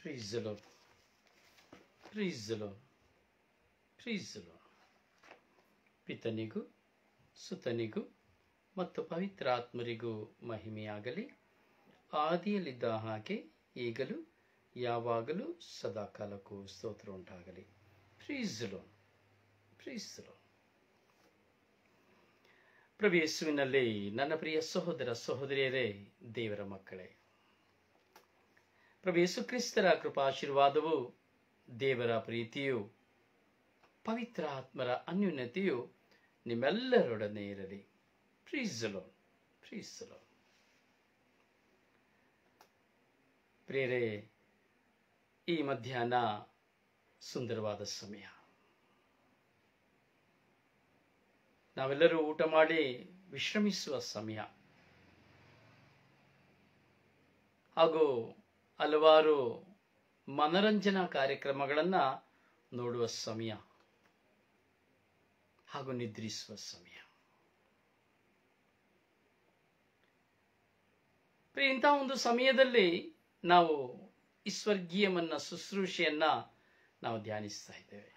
Praise the Lord. Praise the Lord. Praise the Lord. ಪಿತನಿಗೂ ಸುತನಿಗೂ ಮತ್ತು ಪವಿತ್ರಾತ್ಮರಿಗೂ ಮಹಿಮೆಯಾಗಲಿ ಆದಿಯಲ್ಲಿದ್ದ ಹಾಗೆ ಈಗಲೂ ಯಾವಾಗಲೂ ಸದಾಕಾಲಕ್ಕೂ ಸ್ತೋತ್ರ ಉಂಟಾಗಲಿ ಪ್ರೀಸಲು ಪ್ರೀಸಲು ಪ್ರಭು ಯೇಸುವಿನಲ್ಲಿ ನನ್ನ ಪ್ರಿಯ ಸಹೋದರ ಸಹೋದರಿಯರೇ ದೇವರ ಮಕ್ಕಳೇ ಪ್ರಭು ಯೇಸು ಕ್ರಿಸ್ತರ ಕೃಪಾಶೀರ್ವಾದವು ದೇವರ ಪ್ರೀತಿಯು ಪವಿತ್ರ ಆತ್ಮರ ಅನ್ಯೂನ್ಯತೆಯು ನಿಮ್ಮೆಲ್ಲರೊಡನೆ ಇರಲಿ ಪ್ರೀಸಲು ಪ್ರೀಸಲು ಪ್ರೇರೆ ಈ ಮಧ್ಯಾಹ್ನ ಸುಂದರವಾದ ಸಮಯ ನಾವೆಲ್ಲರೂ ಊಟ ಮಾಡಿ ವಿಶ್ರಮಿಸುವ ಸಮಯ ಹಾಗೂ ಹಲವಾರು ಮನರಂಜನಾ ಕಾರ್ಯಕ್ರಮಗಳನ್ನು ನೋಡುವ ಸಮಯ ಹಾಗೂ ನಿದ್ರಿಸುವ ಸಮಯ ಇಂತಹ ಒಂದು ಸಮಯದಲ್ಲಿ ನಾವು ಈ ಸ್ವರ್ಗೀಯಮನ್ನ ಶುಶ್ರೂಷೆಯನ್ನ ನಾವು ಧ್ಯಾನಿಸ್ತಾ ಇದ್ದೇವೆ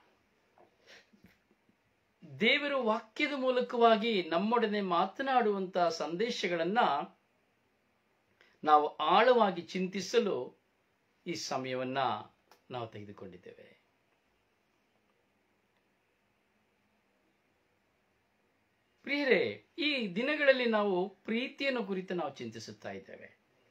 ದೇವರು ವಾಕ್ಯದ ಮೂಲಕವಾಗಿ ನಮ್ಮೊಡನೆ ಮಾತನಾಡುವಂತಹ ಸಂದೇಶಗಳನ್ನ ನಾವು ಆಳವಾಗಿ ಚಿಂತಿಸಲು ಈ ಸಮಯವನ್ನ ನಾವು ತೆಗೆದುಕೊಂಡಿದ್ದೇವೆ ಪ್ರಿಯರೇ ಈ ದಿನಗಳಲ್ಲಿ ನಾವು ಪ್ರೀತಿಯನ್ನು ಕುರಿತು ನಾವು ಚಿಂತಿಸುತ್ತಾ ಇದ್ದೇವೆ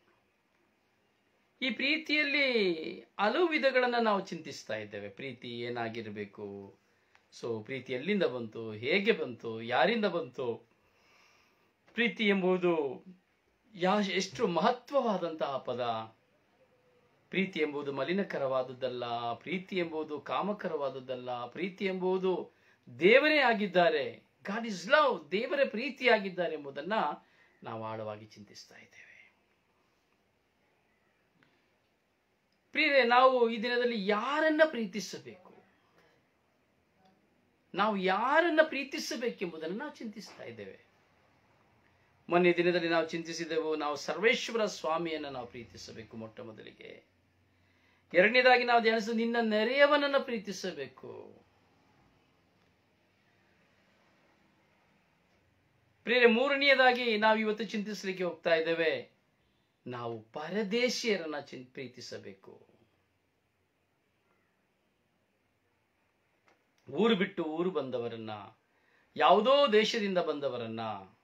ಈ ಪ್ರೀತಿಯಲ್ಲಿ ಹಲವು ವಿಧಗಳನ್ನು ನಾವು ಚಿಂತಿಸ್ತಾ ಇದ್ದೇವೆ ಪ್ರೀತಿ ಏನಾಗಿರಬೇಕು ಸೊ ಪ್ರೀತಿ ಎಲ್ಲಿಂದ ಬಂತು ಹೇಗೆ ಬಂತು ಯಾರಿಂದ ಬಂತು ಪ್ರೀತಿ ಎಂಬುದು ಯಾ ಎಷ್ಟು ಮಹತ್ವವಾದಂತಹ ಪದ ಪ್ರೀತಿ ಎಂಬುದು ಮಲಿನಕರವಾದುದಲ್ಲ ಪ್ರೀತಿ ಎಂಬುದು ಕಾಮಕರವಾದುದಲ್ಲ ಪ್ರೀತಿ ಎಂಬುದು ದೇವರೇ ಆಗಿದ್ದಾರೆ ಗಾಡ್ ಇಸ್ ಲವ್ ದೇವರೇ ಪ್ರೀತಿಯಾಗಿದ್ದಾರೆ ಎಂಬುದನ್ನ ನಾವು ಆಳವಾಗಿ ಚಿಂತಿಸ್ತಾ ಇದ್ದೇವೆ ಪ್ರಿಯರೇ ನಾವು ಈ ದಿನದಲ್ಲಿ ಯಾರನ್ನ ಪ್ರೀತಿಸಬೇಕು ನಾವು ಯಾರನ್ನ ಪ್ರೀತಿಸಬೇಕೆಂಬುದನ್ನು ನಾವು ಚಿಂತಿಸ್ತಾ ಇದ್ದೇವೆ ಮೊನ್ನೆ ದಿನದಲ್ಲಿ ನಾವು ಚಿಂತಿಸಿದೆವು ನಾವು ಸರ್ವೇಶ್ವರ ಸ್ವಾಮಿಯನ್ನು ನಾವು ಪ್ರೀತಿಸಬೇಕು ಮೊಟ್ಟ ಮೊದಲಿಗೆ ಎರಡನೇದಾಗಿ ನಾವು ಧ್ಯಾನಿಸ ನಿನ್ನ ನೆರೆಯವನನ್ನ ಪ್ರೀತಿಸಬೇಕು ಪ್ರಿಯರೇ ಮೂರನೆಯದಾಗಿ ನಾವು ಇವತ್ತು ಚಿಂತಿಸಲಿಕ್ಕೆ ಹೋಗ್ತಾ ಇದ್ದೇವೆ ನಾವು ಪರದೇಶಿಯರನ್ನ ಚಿನ್ ಪ್ರೀತಿಸಬೇಕು ಊರು ಬಿಟ್ಟು ಊರು ಬಂದವರನ್ನ ಯಾವುದೋ ದೇಶದಿಂದ ಬಂದವರನ್ನ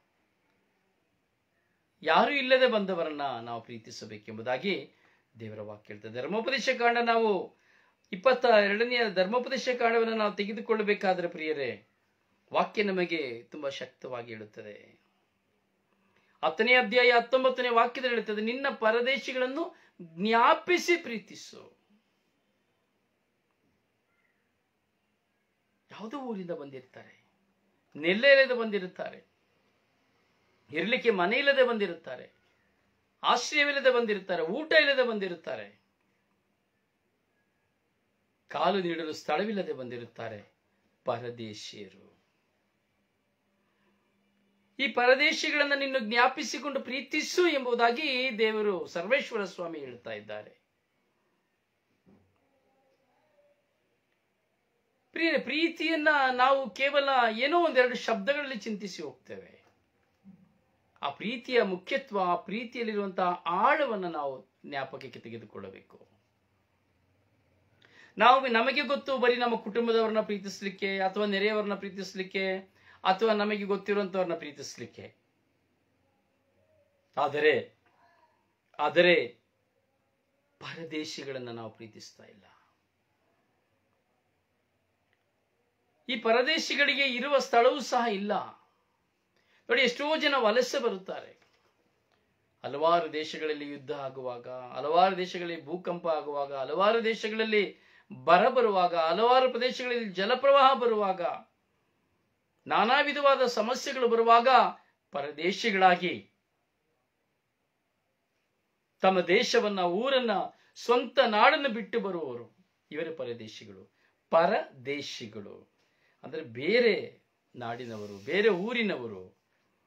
ಯಾರು ಇಲ್ಲದೆ ಬಂದವರನ್ನ ನಾವು ಪ್ರೀತಿಸಬೇಕೆಂಬುದಾಗಿ ದೇವರ ವಾಕ್ಯ ಹೇಳ್ತದೆ ಧರ್ಮೋಪದೇಶ ಕಾಂಡ ನಾವು ಇಪ್ಪತ್ತ ಎರಡನೆಯ ಧರ್ಮೋಪದೇಶ ಕಾಂಡವನ್ನು ನಾವು ತೆಗೆದುಕೊಳ್ಳಬೇಕಾದ್ರೆ ಪ್ರಿಯರೇ ವಾಕ್ಯ ನಮಗೆ ತುಂಬಾ ಶಕ್ತವಾಗಿ ಹೇಳುತ್ತದೆ ಹತ್ತನೇ ಅಧ್ಯಾಯ ಹತ್ತೊಂಬತ್ತನೇ ವಾಕ್ಯದಲ್ಲಿ ಹೇಳುತ್ತದೆ ನಿನ್ನ ಪರದೇಶಿಗಳನ್ನು ಜ್ಞಾಪಿಸಿ ಪ್ರೀತಿಸು ಯಾವುದೋ ಊರಿಂದ ಬಂದಿರ್ತಾರೆ ನೆಲೆ ಇಲ್ಲದೆ ಬಂದಿರುತ್ತಾರೆ ಇರಲಿಕ್ಕೆ ಮನೆ ಇಲ್ಲದೆ ಬಂದಿರುತ್ತಾರೆ ಆಶ್ರಯವಿಲ್ಲದೆ ಬಂದಿರುತ್ತಾರೆ ಊಟ ಇಲ್ಲದೆ ಬಂದಿರುತ್ತಾರೆ ಕಾಲು ನೀಡಲು ಸ್ಥಳವಿಲ್ಲದೆ ಬಂದಿರುತ್ತಾರೆ ಪರದೇಶಿಯರು ಈ ಪರದೇಶಿಗಳನ್ನ ನಿನ್ನ ಜ್ಞಾಪಿಸಿಕೊಂಡು ಪ್ರೀತಿಸು ಎಂಬುದಾಗಿ ದೇವರು ಸರ್ವೇಶ್ವರ ಸ್ವಾಮಿ ಹೇಳ್ತಾ ಇದ್ದಾರೆ ಪ್ರಿಯ ಪ್ರೀತಿಯನ್ನ ನಾವು ಕೇವಲ ಏನೋ ಒಂದೆರಡು ಶಬ್ದಗಳಲ್ಲಿ ಚಿಂತಿಸಿ ಹೋಗ್ತೇವೆ ಆ ಪ್ರೀತಿಯ ಮುಖ್ಯತ್ವ ಆ ಪ್ರೀತಿಯಲ್ಲಿರುವಂತಹ ಆಳವನ್ನು ನಾವು ಜ್ಞಾಪಕಕ್ಕೆ ತೆಗೆದುಕೊಳ್ಳಬೇಕು ನಾವು ನಮಗೆ ಗೊತ್ತು ಬರೀ ನಮ್ಮ ಕುಟುಂಬದವರನ್ನ ಪ್ರೀತಿಸ್ಲಿಕ್ಕೆ ಅಥವಾ ನೆರೆಯವರನ್ನ ಪ್ರೀತಿಸ್ಲಿಕ್ಕೆ ಅಥವಾ ನಮಗೆ ಗೊತ್ತಿರುವಂತವ್ರನ್ನ ಪ್ರೀತಿಸ್ಲಿಕ್ಕೆ ಆದರೆ ಆದರೆ ಪರದೇಶಿಗಳನ್ನ ನಾವು ಪ್ರೀತಿಸ್ತಾ ಇಲ್ಲ ಈ ಪರದೇಶಿಗಳಿಗೆ ಇರುವ ಸ್ಥಳವೂ ಸಹ ಇಲ್ಲ ನೋಡಿ ಎಷ್ಟೋ ಜನ ವಲಸೆ ಬರುತ್ತಾರೆ ಹಲವಾರು ದೇಶಗಳಲ್ಲಿ ಯುದ್ಧ ಆಗುವಾಗ ಹಲವಾರು ದೇಶಗಳಲ್ಲಿ ಭೂಕಂಪ ಆಗುವಾಗ ಹಲವಾರು ದೇಶಗಳಲ್ಲಿ ಬರ ಬರುವಾಗ ಹಲವಾರು ಪ್ರದೇಶಗಳಲ್ಲಿ ಜಲಪ್ರವಾಹ ಬರುವಾಗ ನಾನಾ ವಿಧವಾದ ಸಮಸ್ಯೆಗಳು ಬರುವಾಗ ಪರದೇಶಿಗಳಾಗಿ ತಮ್ಮ ದೇಶವನ್ನ ಊರನ್ನ ಸ್ವಂತ ನಾಡನ್ನು ಬಿಟ್ಟು ಬರುವವರು ಇವರೇ ಪರದೇಶಿಗಳು ಪರದೇಶಿಗಳು ಅಂದ್ರೆ ಬೇರೆ ನಾಡಿನವರು ಬೇರೆ ಊರಿನವರು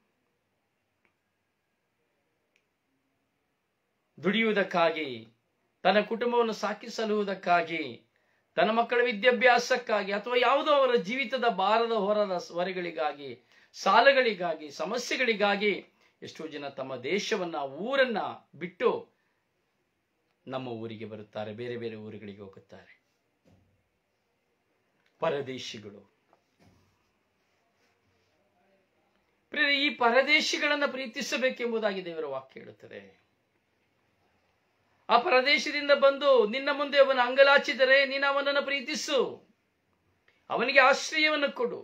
ದುಡಿಯುವುದಕ್ಕಾಗಿ ತನ್ನ ಕುಟುಂಬವನ್ನು ಸಾಕಿ ಸಲುವುದಕ್ಕಾಗಿ ತನ್ನ ಮಕ್ಕಳ ವಿದ್ಯಾಭ್ಯಾಸಕ್ಕಾಗಿ ಅಥವಾ ಯಾವುದೋ ಅವರ ಜೀವಿತದ ಭಾರದ ಹೊರದ ಹೊರೆಗಳಿಗಾಗಿ ಸಾಲಗಳಿಗಾಗಿ ಸಮಸ್ಯೆಗಳಿಗಾಗಿ ಎಷ್ಟೋ ಜನ ತಮ್ಮ ದೇಶವನ್ನ ಊರನ್ನ ಬಿಟ್ಟು ನಮ್ಮ ಊರಿಗೆ ಬರುತ್ತಾರೆ ಬೇರೆ ಬೇರೆ ಊರುಗಳಿಗೆ ಹೋಗುತ್ತಾರೆ ಪರದೇಶಿಗಳು ಪ್ರಿಯರೇ, ಈ ಪರದೇಶಿಗಳನ್ನ ಪ್ರೀತಿಸಬೇಕೆಂಬುದಾಗಿ ದೇವರ ವಾಕ್ಯ ಹೇಳುತ್ತದೆ ಆ ಪರದೇಶದಿಂದ ಬಂದು ನಿನ್ನ ಮುಂದೆ ಅವನ ಅಂಗಲಾಚಿದರೆ ನೀನು ಅವನನ್ನು ಪ್ರೀತಿಸು ಅವನಿಗೆ ಆಶ್ರಯವನ್ನು ಕೊಡು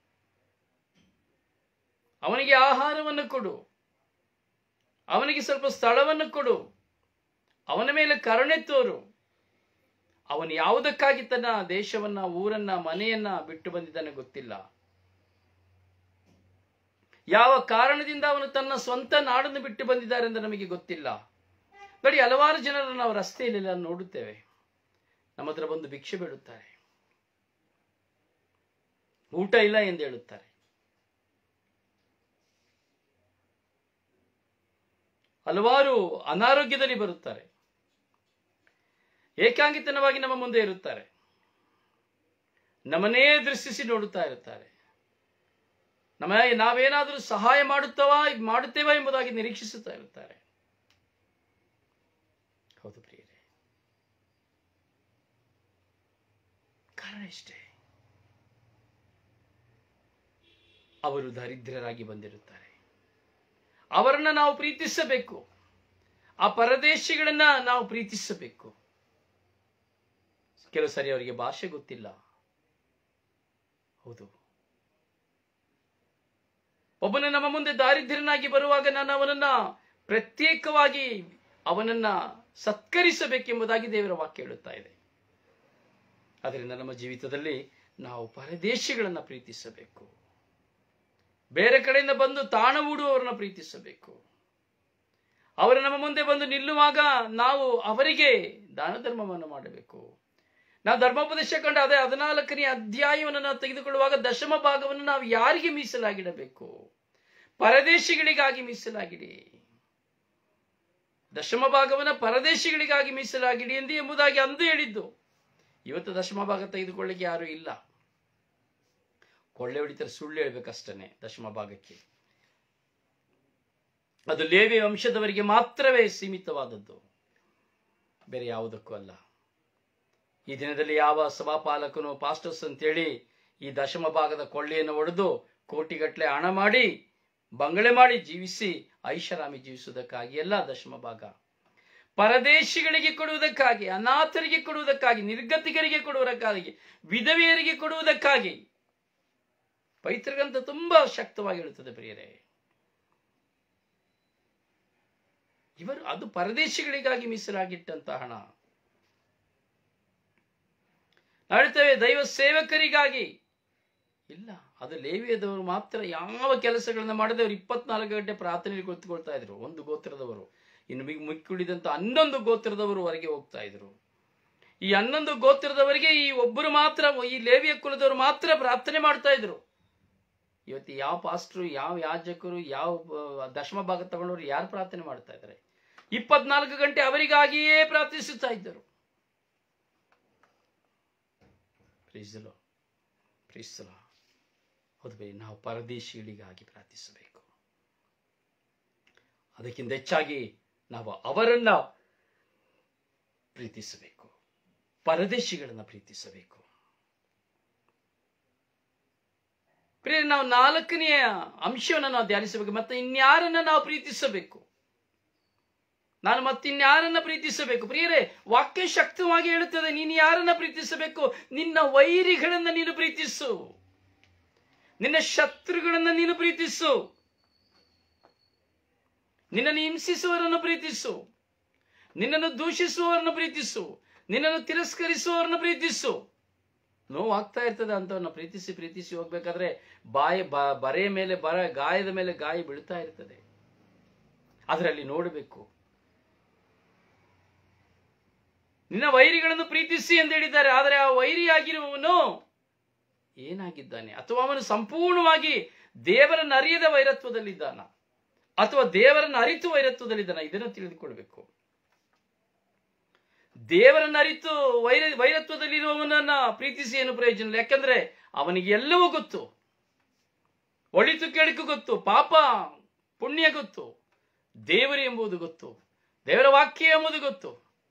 ಅವನಿಗೆ ಆಹಾರವನ್ನು ಕೊಡು ಅವನಿಗೆ ಸ್ವಲ್ಪ ಸ್ಥಳವನ್ನು ಕೊಡು ಅವನ ಮೇಲೆ ಕರುಣೆ ತೋರು ಅವನು ಯಾವುದಕ್ಕಾಗಿ ತನ್ನ ದೇಶವನ್ನ ಊರನ್ನ ಮನೆಯನ್ನ ಬಿಟ್ಟು ಬಂದಿದ್ದಾನೆ ಗೊತ್ತಿಲ್ಲ ಯಾವ ಕಾರಣದಿಂದ ಅವನು ತನ್ನ ಸ್ವಂತ ನಾಡನ್ನು ಬಿಟ್ಟು ಬಂದಿದ್ದಾರೆ ಎಂದು ನಮಗೆ ಗೊತ್ತಿಲ್ಲ ನೋಡಿ ಹಲವಾರು ಜನರನ್ನು ನಾವು ರಸ್ತೆಯಲ್ಲೆಲ್ಲ ನೋಡುತ್ತೇವೆ ನಮ್ಮ ಹತ್ರ ಬಂದು ಭಿಕ್ಷೆ ಬೇಡುತ್ತಾರೆ ಊಟ ಇಲ್ಲ ಎಂದು ಹೇಳುತ್ತಾರೆ ಹಲವಾರು ಅನಾರೋಗ್ಯದಲ್ಲಿ ಬರುತ್ತಾರೆ ಏಕಾಂಗಿತನವಾಗಿ ನಮ್ಮ ಮುಂದೆ ಇರುತ್ತಾರೆ ನಮ್ಮನ್ನೇ ದೃಷ್ಟಿಸಿ ನೋಡುತ್ತಾ ಇರುತ್ತಾರೆ ನಮ್ಮ ನಾವೇನಾದರೂ ಸಹಾಯ ಮಾಡುತ್ತವಾ ಮಾಡುತ್ತೇವಾ ಎಂಬುದಾಗಿ ನಿರೀಕ್ಷಿಸುತ್ತಾ ಇರುತ್ತಾರೆ ಹೌದು ಪ್ರಿಯರೇ ಕಾರಣ ಇಷ್ಟೇ ಅವರು ದರಿದ್ರರಾಗಿ ಬಂದಿರುತ್ತಾರೆ ಅವರನ್ನ ನಾವು ಪ್ರೀತಿಸಬೇಕು ಆ ಪರದೇಶಿಗಳನ್ನ ನಾವು ಪ್ರೀತಿಸಬೇಕು ಕೆಲವು ಸರಿ ಅವರಿಗೆ ಭಾಷೆ ಗೊತ್ತಿಲ್ಲ ಹೌದು ಒಬ್ಬನು ನಮ್ಮ ಮುಂದೆ ದಾರಿದ್ರ್ಯನಾಗಿ ಬರುವಾಗ ನಾನು ಅವನನ್ನ ಪ್ರತ್ಯೇಕವಾಗಿ ಅವನನ್ನ ಸತ್ಕರಿಸಬೇಕೆಂಬುದಾಗಿ ದೇವರ ವಾಕ್ಯ ಹೇಳುತ್ತಾ ಇದೆ ಅದರಿಂದ ನಮ್ಮ ಜೀವಿತದಲ್ಲಿ ನಾವು ಪರದೇಶಿಗಳನ್ನ ಪ್ರೀತಿಸಬೇಕು ಬೇರೆ ಕಡೆಯಿಂದ ಬಂದು ತಾಣ ಹೂಡುವವರನ್ನ ಪ್ರೀತಿಸಬೇಕು ಅವರು ನಮ್ಮ ಮುಂದೆ ಬಂದು ನಿಲ್ಲುವಾಗ ನಾವು ಅವರಿಗೆ ದಾನ ಧರ್ಮವನ್ನು ಮಾಡಬೇಕು ನಾವು ಧರ್ಮೋಪದೇಶ ಕಂಡು ಅದೇ ಹದಿನಾಲ್ಕನೇ ಅಧ್ಯಾಯವನ್ನು ನಾವು ತೆಗೆದುಕೊಳ್ಳುವಾಗ ದಶಮ ಭಾಗವನ್ನು ನಾವು ಯಾರಿಗೆ ಮೀಸಲಾಗಿಡಬೇಕು ಪರದೇಶಿಗಳಿಗಾಗಿ ಮೀಸಲಾಗಿಡಿ ದಶಮ ಭಾಗವನ್ನ ಪರದೇಶಿಗಳಿಗಾಗಿ ಮೀಸಲಾಗಿಡಿ ಎಂದು ಎಂಬುದಾಗಿ ಅಂದು ಹೇಳಿದ್ದು ಇವತ್ತು ದಶಮ ಭಾಗ ತೆಗೆದುಕೊಳ್ಳಿಕ್ಕೆ ಯಾರು ಇಲ್ಲ ಕೊಳ್ಳೆ ಹೊಡಿತಾರೆ ಸುಳ್ಳು ಹೇಳ್ಬೇಕಷ್ಟೇ ದಶಮ ಭಾಗಕ್ಕೆ ಅದು ಲೇವಿ ವಂಶದವರಿಗೆ ಮಾತ್ರವೇ ಸೀಮಿತವಾದದ್ದು ಬೇರೆ ಯಾವುದಕ್ಕೂ ಅಲ್ಲ ಈ ದಿನದಲ್ಲಿ ಯಾವ ಸಭಾಪಾಲಕನು ಪಾಸ್ಟರ್ಸ್ ಅಂತೇಳಿ ಈ ದಶಮ ಭಾಗದ ಕೊಳ್ಳೆಯನ್ನು ಒಡೆದು ಕೋಟಿಗಟ್ಟಲೆ ಹಣ ಮಾಡಿ ಬಂಗಲೆ ಮಾಡಿ ಜೀವಿಸಿ ಐಷಾರಾಮಿ ಜೀವಿಸುವುದಕ್ಕಾಗಿ ಎಲ್ಲ ದಶಮ ಭಾಗ ಪರದೇಶಿಗಳಿಗೆ ಕೊಡುವುದಕ್ಕಾಗಿ ಅನಾಥರಿಗೆ ಕೊಡುವುದಕ್ಕಾಗಿ ನಿರ್ಗತಿಕರಿಗೆ ಕೊಡುವುದಕ್ಕಾಗಿ ವಿಧವೆಯರಿಗೆ ಕೊಡುವುದಕ್ಕಾಗಿ ಪೈತೃಗಂತ ತುಂಬಾ ಶಕ್ತವಾಗಿ ಹೇಳುತ್ತದೆ ಪ್ರಿಯರೇ ಇವರು ಅದು ಪರದೇಶಿಗಳಿಗಾಗಿ ಮೀಸಲಾಗಿಟ್ಟಂತ ಹಣ ಹೇಳ್ತೇವೆ ದೈವ ಸೇವಕರಿಗಾಗಿ ಇಲ್ಲ ಅದು ಲೇವಿಯದವರು ಮಾತ್ರ ಯಾವ ಕೆಲಸಗಳನ್ನ ಮಾಡದೆ ಅವರು ಇಪ್ಪತ್ನಾಲ್ಕು ಗಂಟೆ ಪ್ರಾರ್ಥನೆಗೆ ಕುಳಿತುಕೊಳ್ತಾ ಇದ್ರು ಒಂದು ಗೋತ್ರದವರು ಇನ್ನು ಮಿಗ್ ಮಿಕ್ಕುಳಿದಂತ ಹನ್ನೊಂದು ಗೋತ್ರದವರು ಹೊರಗೆ ಹೋಗ್ತಾ ಇದ್ರು ಈ ಹನ್ನೊಂದು ಗೋತ್ರದವರಿಗೆ ಈ ಒಬ್ಬರು ಮಾತ್ರ ಈ ಲೇವಿಯ ಕುಲದವರು ಮಾತ್ರ ಪ್ರಾರ್ಥನೆ ಮಾಡ್ತಾ ಇದ್ರು ಇವತ್ತು ಯಾವ ಪಾಸ್ಟ್ರು ಯಾವ ಯಾಜಕರು ಯಾವ ಆ, ದಶಮ ಭಾಗ ತಗೊಂಡವರು ಯಾರು ಪ್ರಾರ್ಥನೆ ಮಾಡ್ತಾ ಇದ್ದಾರೆ ಇಪ್ಪತ್ನಾಲ್ಕು ಗಂಟೆ ಅವರಿಗಾಗಿಯೇ ಪ್ರಾರ್ಥಿಸುತ್ತಾ ಇದ್ದರು ಪ್ರೀಸಲು ಪ್ರೀಸಲ ಹೌದು ಬೈ ನಾವು ಪರದೇಶಿಗಳಿಗಾಗಿ ಪ್ರಾರ್ಥಿಸಬೇಕು ಅದಕ್ಕಿಂತ ಹೆಚ್ಚಾಗಿ ನಾವು ಅವರನ್ನ ಪ್ರೀತಿಸಬೇಕು ಪರದೇಶಿಗಳನ್ನ ಪ್ರೀತಿಸಬೇಕು ಪ್ರಿಯ ನಾವು ನಾಲ್ಕನೆಯ ಅಂಶವನ್ನು ನಾವು ಧ್ಯಾನಿಸಬೇಕು ಮತ್ತೆ ಇನ್ಯಾರನ್ನ ನಾವು ಪ್ರೀತಿಸಬೇಕು ನಾನು ಮತ್ತಿನ್ಯಾರನ್ನ ಪ್ರೀತಿಸಬೇಕು ಪ್ರಿಯರೇ ವಾಕ್ಯ ಶಕ್ತವಾಗಿ ಹೇಳುತ್ತದೆ ನೀನು ಯಾರನ್ನ ಪ್ರೀತಿಸಬೇಕು ನಿನ್ನ ವೈರಿಗಳನ್ನ ನೀನು ಪ್ರೀತಿಸು ನಿನ್ನ ಶತ್ರುಗಳನ್ನ ನೀನು ಪ್ರೀತಿಸು ನಿನ್ನನ್ನು ಹಿಂಸಿಸುವವರನ್ನು ಪ್ರೀತಿಸು ನಿನ್ನನ್ನು ದೂಷಿಸುವವರನ್ನು ಪ್ರೀತಿಸು ನಿನ್ನನ್ನು ತಿರಸ್ಕರಿಸುವವರನ್ನು ಪ್ರೀತಿಸು ನೋವಾಗ್ತಾ ಇರ್ತದೆ ಅಂತವನ್ನ ಪ್ರೀತಿಸಿ ಪ್ರೀತಿಸಿ ಹೋಗ್ಬೇಕಾದ್ರೆ ಬಾಯಿ ಬ- ಬರೆಯ ಮೇಲೆ ಬರ ಗಾಯದ ಮೇಲೆ ಗಾಯ ಬೀಳ್ತಾ ಇರ್ತದೆ ಅದರಲ್ಲಿ ನೋಡಬೇಕು ನಿನ್ನ ವೈರಿಗಳನ್ನು ಪ್ರೀತಿಸಿ ಎಂದು ಹೇಳಿದ್ದಾರೆ ಆದರೆ ಆ ವೈರಿಯಾಗಿರುವವನು ಏನಾಗಿದ್ದಾನೆ ಅಥವಾ ಅವನು ಸಂಪೂರ್ಣವಾಗಿ ದೇವರನ್ನು ಅರಿಯದ ವೈರತ್ವದಲ್ಲಿದ್ದಾನ ಅಥವಾ ದೇವರನ್ನು ಅರಿತು ವೈರತ್ವದಲ್ಲಿದ್ದಾನ ಇದನ್ನು ತಿಳಿದುಕೊಳ್ಬೇಕು ದೇವರನ್ನ ಅರಿತು ವೈರ ವೈರತ್ವದಲ್ಲಿರುವವನನ್ನ ಪ್ರೀತಿಸಿ ಏನು ಪ್ರಯೋಜನ ಇಲ್ಲ ಯಾಕಂದ್ರೆ ಅವನಿಗೆ ಎಲ್ಲವೂ ಗೊತ್ತು ಒಳಿತು ಕೆಡುಕು ಗೊತ್ತು ಪಾಪ ಪುಣ್ಯ ಗೊತ್ತು ದೇವರು ಎಂಬುದು ಗೊತ್ತು ದೇವರ ವಾಕ್ಯ ಎಂಬುದು ಗೊತ್ತು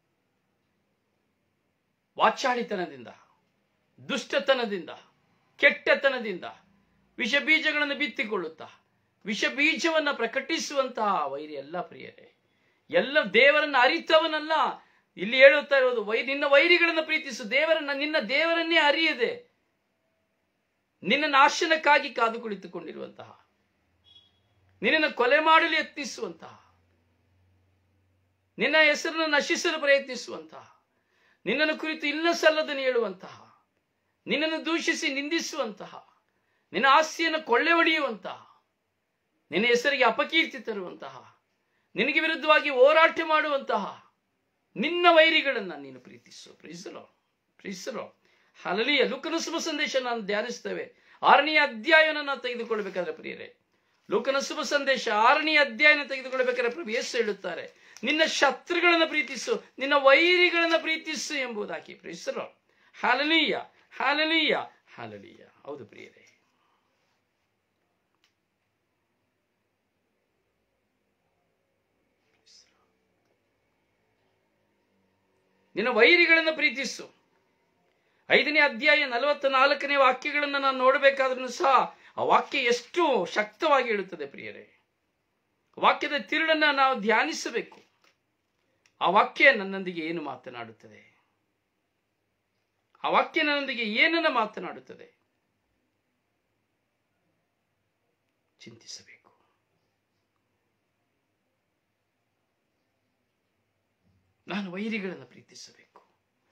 ವಾಚಾಳಿತನದಿಂದ ದುಷ್ಟತನದಿಂದ ಕೆಟ್ಟತನದಿಂದ ವಿಷ ಬೀಜಗಳನ್ನು ಬಿತ್ತಿಕೊಳ್ಳುತ್ತಾ ವಿಷ ಬೀಜವನ್ನ ಪ್ರಕಟಿಸುವಂತಹ ವೈರಿ ಎಲ್ಲ ಪ್ರಿಯರೇ ಎಲ್ಲ ದೇವರನ್ನ ಅರಿತವನಲ್ಲ ಇಲ್ಲಿ ಹೇಳುತ್ತಾ ಇರೋದು ವೈ ನಿನ್ನ ವೈರಿಗಳನ್ನು ಪ್ರೀತಿಸು ದೇವರನ್ನ ನಿನ್ನ ದೇವರನ್ನೇ ಅರಿಯದೆ ನಿನ್ನ ನಾಶನಕ್ಕಾಗಿ ಕಾದು ಕುಳಿತುಕೊಂಡಿರುವಂತಹ ನಿನ್ನನ್ನು ಕೊಲೆ ಮಾಡಲು ಯತ್ನಿಸುವಂತಹ ನಿನ್ನ ಹೆಸರನ್ನು ನಶಿಸಲು ಪ್ರಯತ್ನಿಸುವಂತಹ ನಿನ್ನನ್ನು ಕುರಿತು ಇಲ್ಲ ಸಲ್ಲದನ್ನು ಹೇಳುವಂತಹ ನಿನ್ನನ್ನು ದೂಷಿಸಿ ನಿಂದಿಸುವಂತಹ ನಿನ್ನ ಆಸ್ತಿಯನ್ನು ಕೊಳ್ಳೆ ಹೊಡೆಯುವಂತಹ ನಿನ್ನ ಹೆಸರಿಗೆ ಅಪಕೀರ್ತಿ ತರುವಂತಹ ನಿನಗೆ ವಿರುದ್ಧವಾಗಿ ಹೋರಾಟ ಮಾಡುವಂತಹ ನಿನ್ನ ವೈರಿಗಳನ್ನ ನೀನು ಪ್ರೀತಿಸು ಪ್ರೀಸಲೋ ಪ್ರೀಸಲೋ ಹಲಲಿಯ ಲುಕನ ಶುಭ ಸಂದೇಶ ನಾನು ಧ್ಯಾನಿಸ್ತೇವೆ ಆರನೆಯ ಅಧ್ಯಾಯವನ್ನು ನಾವು ತೆಗೆದುಕೊಳ್ಬೇಕಾದ್ರೆ ಪ್ರಿಯರೇ ಲೋಕನ ಶುಭ ಸಂದೇಶ ಆರನೆಯ ಅಧ್ಯಾಯನ ತೆಗೆದುಕೊಳ್ಬೇಕಾದ್ರೆ ಪ್ರಭು ಯೇಸು ಹೇಳುತ್ತಾರೆ ನಿನ್ನ ಶತ್ರುಗಳನ್ನ ಪ್ರೀತಿಸು ನಿನ್ನ ವೈರಿಗಳನ್ನ ಪ್ರೀತಿಸು ಎಂಬುದಾಗಿ ಪ್ರೀಸಲೋ ಹಾಲಲೀಯ ಹಾಲಲೀಯ ಹಾಲಲೀಯ ಹೌದು ಪ್ರಿಯರೇ ನಿನ್ನ ವೈರಿಗಳನ್ನು ಪ್ರೀತಿಸು ಐದನೇ ಅಧ್ಯಾಯ ನಲವತ್ತ ನಾಲ್ಕನೇ ವಾಕ್ಯಗಳನ್ನು ನಾನು ನೋಡಬೇಕಾದ್ರೂ ಸಹ ಆ ವಾಕ್ಯ ಎಷ್ಟು ಶಕ್ತವಾಗಿ ಹೇಳುತ್ತದೆ ಪ್ರಿಯರೇ ವಾಕ್ಯದ ತಿರುಳನ್ನ ನಾವು ಧ್ಯಾನಿಸಬೇಕು ಆ ವಾಕ್ಯ ನನ್ನೊಂದಿಗೆ ಏನು ಮಾತನಾಡುತ್ತದೆ ಆ ವಾಕ್ಯ ನನ್ನೊಂದಿಗೆ ಏನನ್ನ ಮಾತನಾಡುತ್ತದೆ ಚಿಂತಿಸಬೇಕು ನಾನು ವೈರಿಗಳನ್ನು ಪ್ರೀತಿಸಬೇಕು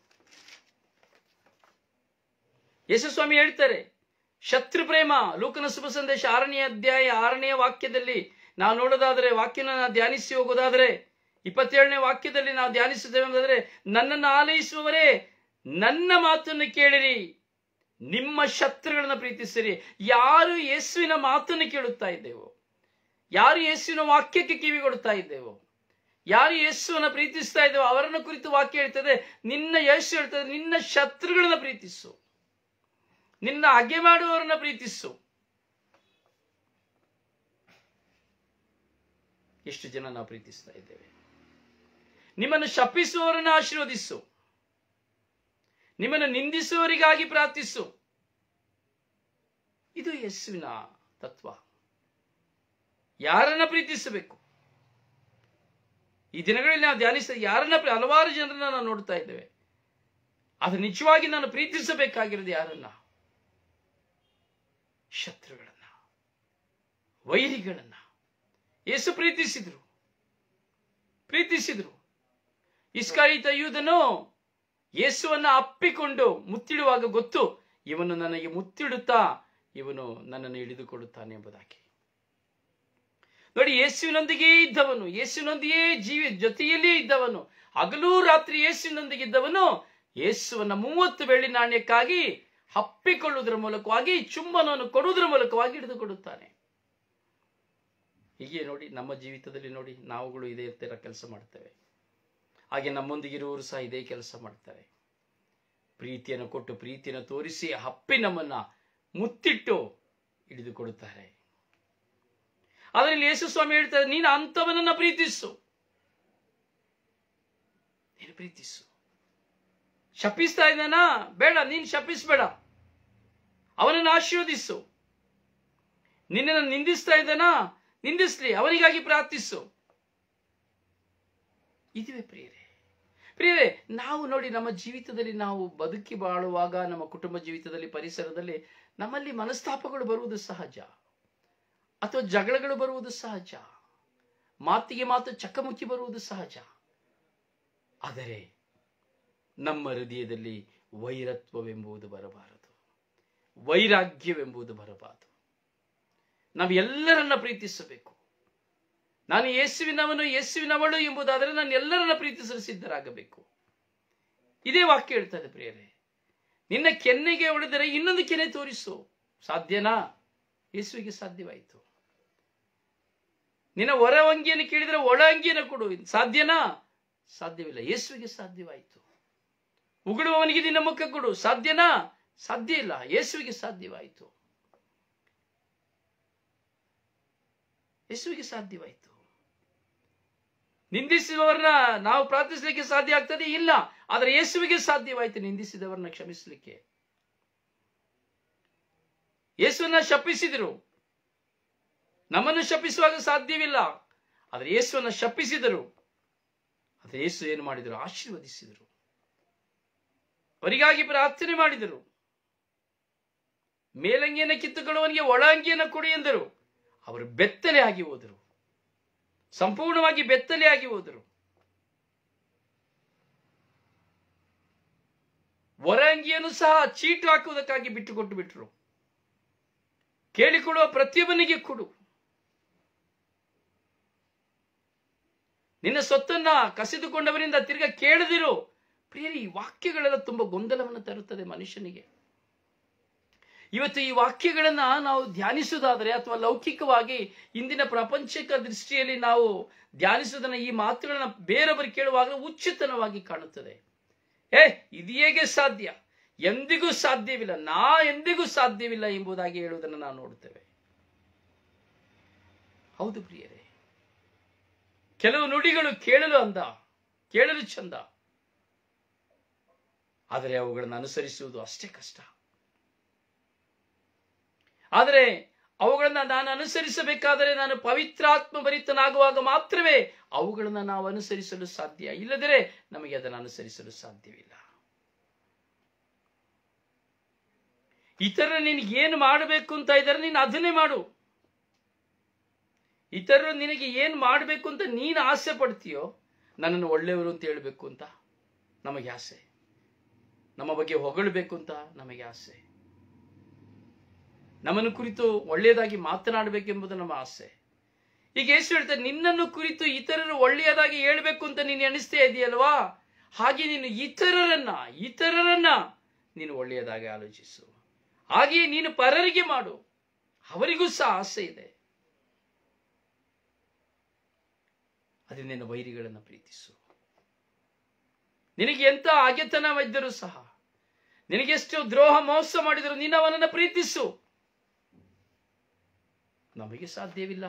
ಯೇಸುಸ್ವಾಮಿ ಹೇಳ್ತಾರೆ ಶತ್ರು ಪ್ರೇಮ ಲೋಕನ ಶುಭ ಸಂದೇಶ ಆರನೇ ಅಧ್ಯಾಯ ಆರನೆಯ ವಾಕ್ಯದಲ್ಲಿ ನಾವು ನೋಡೋದಾದ್ರೆ ವಾಕ್ಯನ ನಾವು ಧ್ಯಾನಿಸಿ ಹೋಗೋದಾದ್ರೆ ಇಪ್ಪತ್ತೇಳನೇ ವಾಕ್ಯದಲ್ಲಿ ನಾವು ಧ್ಯಾನಿಸುತ್ತೇವೆ ಎಂಬುದಾದ್ರೆ ನನ್ನನ್ನು ಆಲೈಸುವವರೇ ನನ್ನ ಮಾತನ್ನು ಕೇಳಿರಿ ನಿಮ್ಮ ಶತ್ರುಗಳನ್ನ ಪ್ರೀತಿಸಿರಿ ಯಾರು ಯೇಸುವಿನ ಮಾತನ್ನು ಕೇಳುತ್ತಾ ಇದ್ದೇವೋ ಯಾರು ಯೇಸುವಿನ ವಾಕ್ಯಕ್ಕೆ ಕಿವಿ ಕೊಡುತ್ತಾ ಇದ್ದೇವೋ ಯಾರು ಯೇಸುವನ್ನ ಪ್ರೀತಿಸ್ತಾ ಇದ್ದೇವೋ ಅವರನ್ನ ಕುರಿತು ವಾಕ್ಯ ಹೇಳ್ತದೆ ನಿನ್ನ ಯೇಸು ಹೇಳ್ತದೆ ನಿನ್ನ ಶತ್ರುಗಳನ್ನ ಪ್ರೀತಿಸು ನಿನ್ನ ಹಗೆ ಮಾಡುವವರನ್ನ ಪ್ರೀತಿಸು ಎಷ್ಟು ಜನ ನಾವು ಪ್ರೀತಿಸ್ತಾ ಇದ್ದೇವೆ ನಿಮ್ಮನ್ನು ಶಪಿಸುವವರನ್ನು ಆಶೀರ್ವದಿಸು ನಿಮ್ಮನ್ನು ನಿಂದಿಸುವವರಿಗಾಗಿ ಪ್ರಾರ್ಥಿಸು ಇದು ಯೇಸುವಿನ ತತ್ವ ಯಾರನ್ನ ಪ್ರೀತಿಸಬೇಕು ಈ ದಿನಗಳಲ್ಲಿ ನಾವು ಧ್ಯಾನಿಸಿದ ಯಾರನ್ನ ಪ್ರೀ- ಹಲವಾರು ಜನರನ್ನ ನಾವು ನೋಡ್ತಾ ಇದ್ದೇವೆ ಅದು ನಿಜವಾಗಿ ನಾನು ಪ್ರೀತಿಸಬೇಕಾಗಿರೋದು ಯಾರನ್ನ ಶತ್ರುಗಳನ್ನ ವೈರಿಗಳನ್ನ ಯೇಸು ಪ್ರೀತಿಸಿದ್ರು ಪ್ರೀತಿಸಿದ್ರು ಇಸ್ಕಾರಿತ ಯೂದನು ಯೇಸುವನ್ನ ಅಪ್ಪಿಕೊಂಡು ಮುತ್ತಿಡುವಾಗ ಗೊತ್ತು ಇವನು ನನಗೆ ಮುತ್ತಿಡುತ್ತಾ ಇವನು ನನ್ನನ್ನು ಹಿಡಿದುಕೊಡುತ್ತಾನೆ ಎಂಬುದಾಗಿ ನೋಡಿ ಯೇಸುವಿನೊಂದಿಗೆ ಇದ್ದವನು ಯೇಸುವಿನೊಂದಿಗೆ ಜೀವಿ ಜೊತೆಯಲ್ಲೇ ಇದ್ದವನು ಹಗಲೂ ರಾತ್ರಿ ಯೇಸುವಿನೊಂದಿಗೆ ಇದ್ದವನು ಯೇಸುವನ್ನ ಮೂವತ್ತು ಬೆಳ್ಳಿ ನಾಣ್ಯಕ್ಕಾಗಿ ಹಪ್ಪಿಕೊಳ್ಳುವುದರ ಮೂಲಕವಾಗಿ ಚುಂಬನವನ್ನು ಕೊಡುವುದರ ಮೂಲಕವಾಗಿ ಹಿಡಿದುಕೊಡುತ್ತಾನೆ ಹೀಗೆ ನೋಡಿ ನಮ್ಮ ಜೀವಿತದಲ್ಲಿ ನೋಡಿ ನಾವುಗಳು ಇದೇ ತರ ಕೆಲಸ ಮಾಡ್ತೇವೆ ಹಾಗೆ ನಮ್ಮೊಂದಿಗಿರುವವರು ಸಹ ಇದೇ ಕೆಲಸ ಮಾಡ್ತಾರೆ ಪ್ರೀತಿಯನ್ನು ಕೊಟ್ಟು ಪ್ರೀತಿಯನ್ನು ತೋರಿಸಿ ಹಪ್ಪಿ ನಮ್ಮನ್ನ ಮುತ್ತಿಟ್ಟು ಹಿಡಿದುಕೊಡುತ್ತಾರೆ ಅದರಲ್ಲಿ ಯೇಸು ಸ್ವಾಮಿ ಹೇಳ್ತಾರೆ ನೀನು ಅಂಥವನನ್ನ ಪ್ರೀತಿಸು ನೀನು ಪ್ರೀತಿಸು ಶಪಿಸ್ತಾ ಇದ್ದಾನಾ ಬೇಡ ನೀನು ಶಪಿಸ್ಬೇಡ ಅವನನ್ನು ಆಶೀರ್ವದಿಸು ನಿನ್ನನ್ನು ನಿಂದಿಸ್ತಾ ಇದ್ದಾನಾ ನಿಂದಿಸ್ಲಿ ಅವನಿಗಾಗಿ ಪ್ರಾರ್ಥಿಸು ಇದುವೇ ಪ್ರಿಯರೇ ಪ್ರಿಯರೇ ನಾವು ನೋಡಿ ನಮ್ಮ ಜೀವಿತದಲ್ಲಿ ನಾವು ಬದುಕಿ ಬಾಳುವಾಗ ನಮ್ಮ ಕುಟುಂಬ ಜೀವಿತದಲ್ಲಿ ಪರಿಸರದಲ್ಲಿ ನಮ್ಮಲ್ಲಿ ಮನಸ್ತಾಪಗಳು ಬರುವುದು ಸಹಜ ಅಥವಾ ಜಗಳಗಳು ಬರುವುದು ಸಹಜ ಮಾತಿಗೆ ಮಾತು ಚಕಮುಕಿ ಬರುವುದು ಸಹಜ ಆದರೆ ನಮ್ಮ ಹೃದಯದಲ್ಲಿ ವೈರತ್ವವೆಂಬುದು ಬರಬಾರದು ವೈರಾಗ್ಯವೆಂಬುದು ಬರಬಾರದು ನಾವು ಎಲ್ಲರನ್ನ ಪ್ರೀತಿಸಬೇಕು ನಾನು ಯೇಸುವಿನವನು ಯೇಸುವಿನವಳು ಎಂಬುದಾದರೆ ನಾನು ಎಲ್ಲರನ್ನ ಪ್ರೀತಿಸಲು ಸಿದ್ಧರಾಗಬೇಕು ಇದೇ ವಾಕ್ಯ ಹೇಳ್ತದೆ ಪ್ರಿಯರೇ ನಿನ್ನ ಕೆನ್ನೆಗೆ ಹೊಡೆದರೆ ಇನ್ನೊಂದು ಕೆನೆ ತೋರಿಸು ಸಾಧ್ಯನಾ ಯೇಸುವಿಗೆ ಸಾಧ್ಯವಾಯಿತು ನಿನ್ನ ಹೊರ ಅಂಗಿಯನ್ನು ಕೇಳಿದರೆ ಒಳ ಅಂಗಿಯನ್ನು ಕೊಡು ಸಾಧ್ಯನಾ ಸಾಧ್ಯವಿಲ್ಲ ಯೇಸುವಿಗೆ ಸಾಧ್ಯವಾಯಿತು ಉಗುಳುವವನಿಗೆ ನಿನ್ನ ಮುಖ ಕೊಡು ಸಾಧ್ಯನಾ ಸಾಧ್ಯ ಇಲ್ಲ ಯೇಸುವಿಗೆ ಸಾಧ್ಯವಾಯಿತು ಯೇಸುವಿಗೆ ಸಾಧ್ಯವಾಯಿತು ನಿಂದಿಸುವವರನ್ನ ನಾವು ಪ್ರಾರ್ಥಿಸಲಿಕ್ಕೆ ಸಾಧ್ಯ ಆಗ್ತದೆ ಇಲ್ಲ ಆದರೆ ಯೇಸುವಿಗೆ ಸಾಧ್ಯವಾಯಿತು ನಿಂದಿಸಿದವರನ್ನ ಕ್ಷಮಿಸಲಿಕ್ಕೆ ಯೇಸುವನ್ನ ಶಪಿಸಿದರು ನಮ್ಮನ್ನು ಶಪಿಸುವಾಗ ಸಾಧ್ಯವಿಲ್ಲ ಆದರೆ ಯೇಸುವನ್ನ ಶಪಿಸಿದರು ಆದರೆ ಯೇಸು ಏನು ಮಾಡಿದರು ಆಶೀರ್ವದಿಸಿದರು ಅವರಿಗಾಗಿ ಪ್ರಾರ್ಥನೆ ಮಾಡಿದರು ಮೇಲಂಗಿಯನ್ನು ಕಿತ್ತುಕೊಳ್ಳುವವನಿಗೆ ಒಳ ಅಂಗಿಯನ್ನು ಕೊಡಿ ಎಂದರು ಅವರು ಬೆತ್ತಲೆ ಆಗಿ ಹೋದರು ಸಂಪೂರ್ಣವಾಗಿ ಬೆತ್ತಲೆ ಆಗಿ ಹೋದರು ಹೊರ ಅಂಗಿಯನ್ನು ಸಹ ಚೀಟು ಹಾಕುವುದಕ್ಕಾಗಿ ಬಿಟ್ಟುಕೊಟ್ಟು ಬಿಟ್ಟರು ಕೇಳಿಕೊಳ್ಳುವ ಪ್ರತಿಯೊಬ್ಬನಿಗೆ ಕೊಡು ನಿನ್ನ ಸೊತ್ತನ್ನ ಕಸಿದುಕೊಂಡವರಿಂದ ತಿರ್ಗ ಕೇಳದಿರು ಪ್ರಿಯರಿ ಈ ವಾಕ್ಯಗಳೆಲ್ಲ ತುಂಬಾ ಗೊಂದಲವನ್ನು ತರುತ್ತದೆ ಮನುಷ್ಯನಿಗೆ ಇವತ್ತು ಈ ವಾಕ್ಯಗಳನ್ನ ನಾವು ಧ್ಯಾನಿಸುವುದಾದರೆ ಅಥವಾ ಲೌಕಿಕವಾಗಿ ಇಂದಿನ ಪ್ರಪಂಚಿಕ ದೃಷ್ಟಿಯಲ್ಲಿ ನಾವು ಧ್ಯಾನಿಸುವುದನ್ನ ಈ ಮಾತುಗಳನ್ನ ಬೇರೊಬ್ಬರು ಕೇಳುವಾಗ ಉಚಿತನವಾಗಿ ಕಾಣುತ್ತದೆ ಏ ಇದು ಹೇಗೆ ಸಾಧ್ಯ ಎಂದಿಗೂ ಸಾಧ್ಯವಿಲ್ಲ ನಾ ಎಂದಿಗೂ ಸಾಧ್ಯವಿಲ್ಲ ಎಂಬುದಾಗಿ ಹೇಳುವುದನ್ನು ನಾವು ನೋಡುತ್ತೇವೆ ಹೌದು ಪ್ರಿಯರೇ ಕೆಲವು ನುಡಿಗಳು ಕೇಳಲು ಅಂದ ಕೇಳಲು ಚಂದ ಆದರೆ ಅವುಗಳನ್ನು ಅನುಸರಿಸುವುದು ಅಷ್ಟೇ ಕಷ್ಟ ಆದರೆ ಅವುಗಳನ್ನ ನಾನು ಅನುಸರಿಸಬೇಕಾದರೆ ನಾನು ಪವಿತ್ರಾತ್ಮ ಭರಿತನಾಗುವಾಗ ಮಾತ್ರವೇ ಅವುಗಳನ್ನು ನಾವು ಅನುಸರಿಸಲು ಸಾಧ್ಯ ಇಲ್ಲದರೆ ನಮಗೆ ಅದನ್ನು ಅನುಸರಿಸಲು ಸಾಧ್ಯವಿಲ್ಲ ಇತರ ನಿನಗೆ ಏನು ಮಾಡಬೇಕು ಅಂತ ಇದ್ದಾರೆ ನೀನು ಅದನ್ನೇ ಮಾಡು ಇತರರು ನಿನಗೆ ಏನು ಮಾಡಬೇಕು ಅಂತ ನೀನು ಆಸೆ ಪಡ್ತೀಯೋ ನನ್ನನ್ನು ಒಳ್ಳೆಯವರು ಅಂತ ಹೇಳಬೇಕು ಅಂತ ನಮಗೆ ಆಸೆ ನಮ್ಮ ಬಗ್ಗೆ ಹೊಗಳಬೇಕು ಅಂತ ನಮಗೆ ಆಸೆ ನಮ್ಮನ್ನು ಕುರಿತು ಒಳ್ಳೆಯದಾಗಿ ಮಾತನಾಡಬೇಕೆಂಬುದು ನಮ್ಮ ಆಸೆ ಈಗ ಯೇಸು ಹೇಳ್ತಾರೆ ನಿನ್ನನ್ನು ಕುರಿತು ಇತರರು ಒಳ್ಳೆಯದಾಗಿ ಹೇಳ್ಬೇಕು ಅಂತ ನೀನು ಎಣಿಸ್ತಾ ಇದೆಯಲ್ವಾ ಹಾಗೆ ನೀನು ಇತರರನ್ನ ಇತರರನ್ನ ನೀನು ಒಳ್ಳೆಯದಾಗಿ ಆಲೋಚಿಸು ಹಾಗೆಯೇ ನೀನು ಪರರಿಗೆ ಮಾಡು ಅವರಿಗೂ ಸಹ ಆಸೆ ಇದೆ ಅದು ನಿನ್ನ ವೈರಿಗಳನ್ನು ಪ್ರೀತಿಸು ನಿನಗೆ ಎಂತ ಅಗೆತನವಿದ್ದರೂ ಸಹ ನಿನಗೆಷ್ಟು ದ್ರೋಹ ಮೋಸ ಮಾಡಿದರೂ ನೀನು ಅವನನ್ನು ಪ್ರೀತಿಸು ನಮಗೆ ಸಾಧ್ಯವಿಲ್ಲ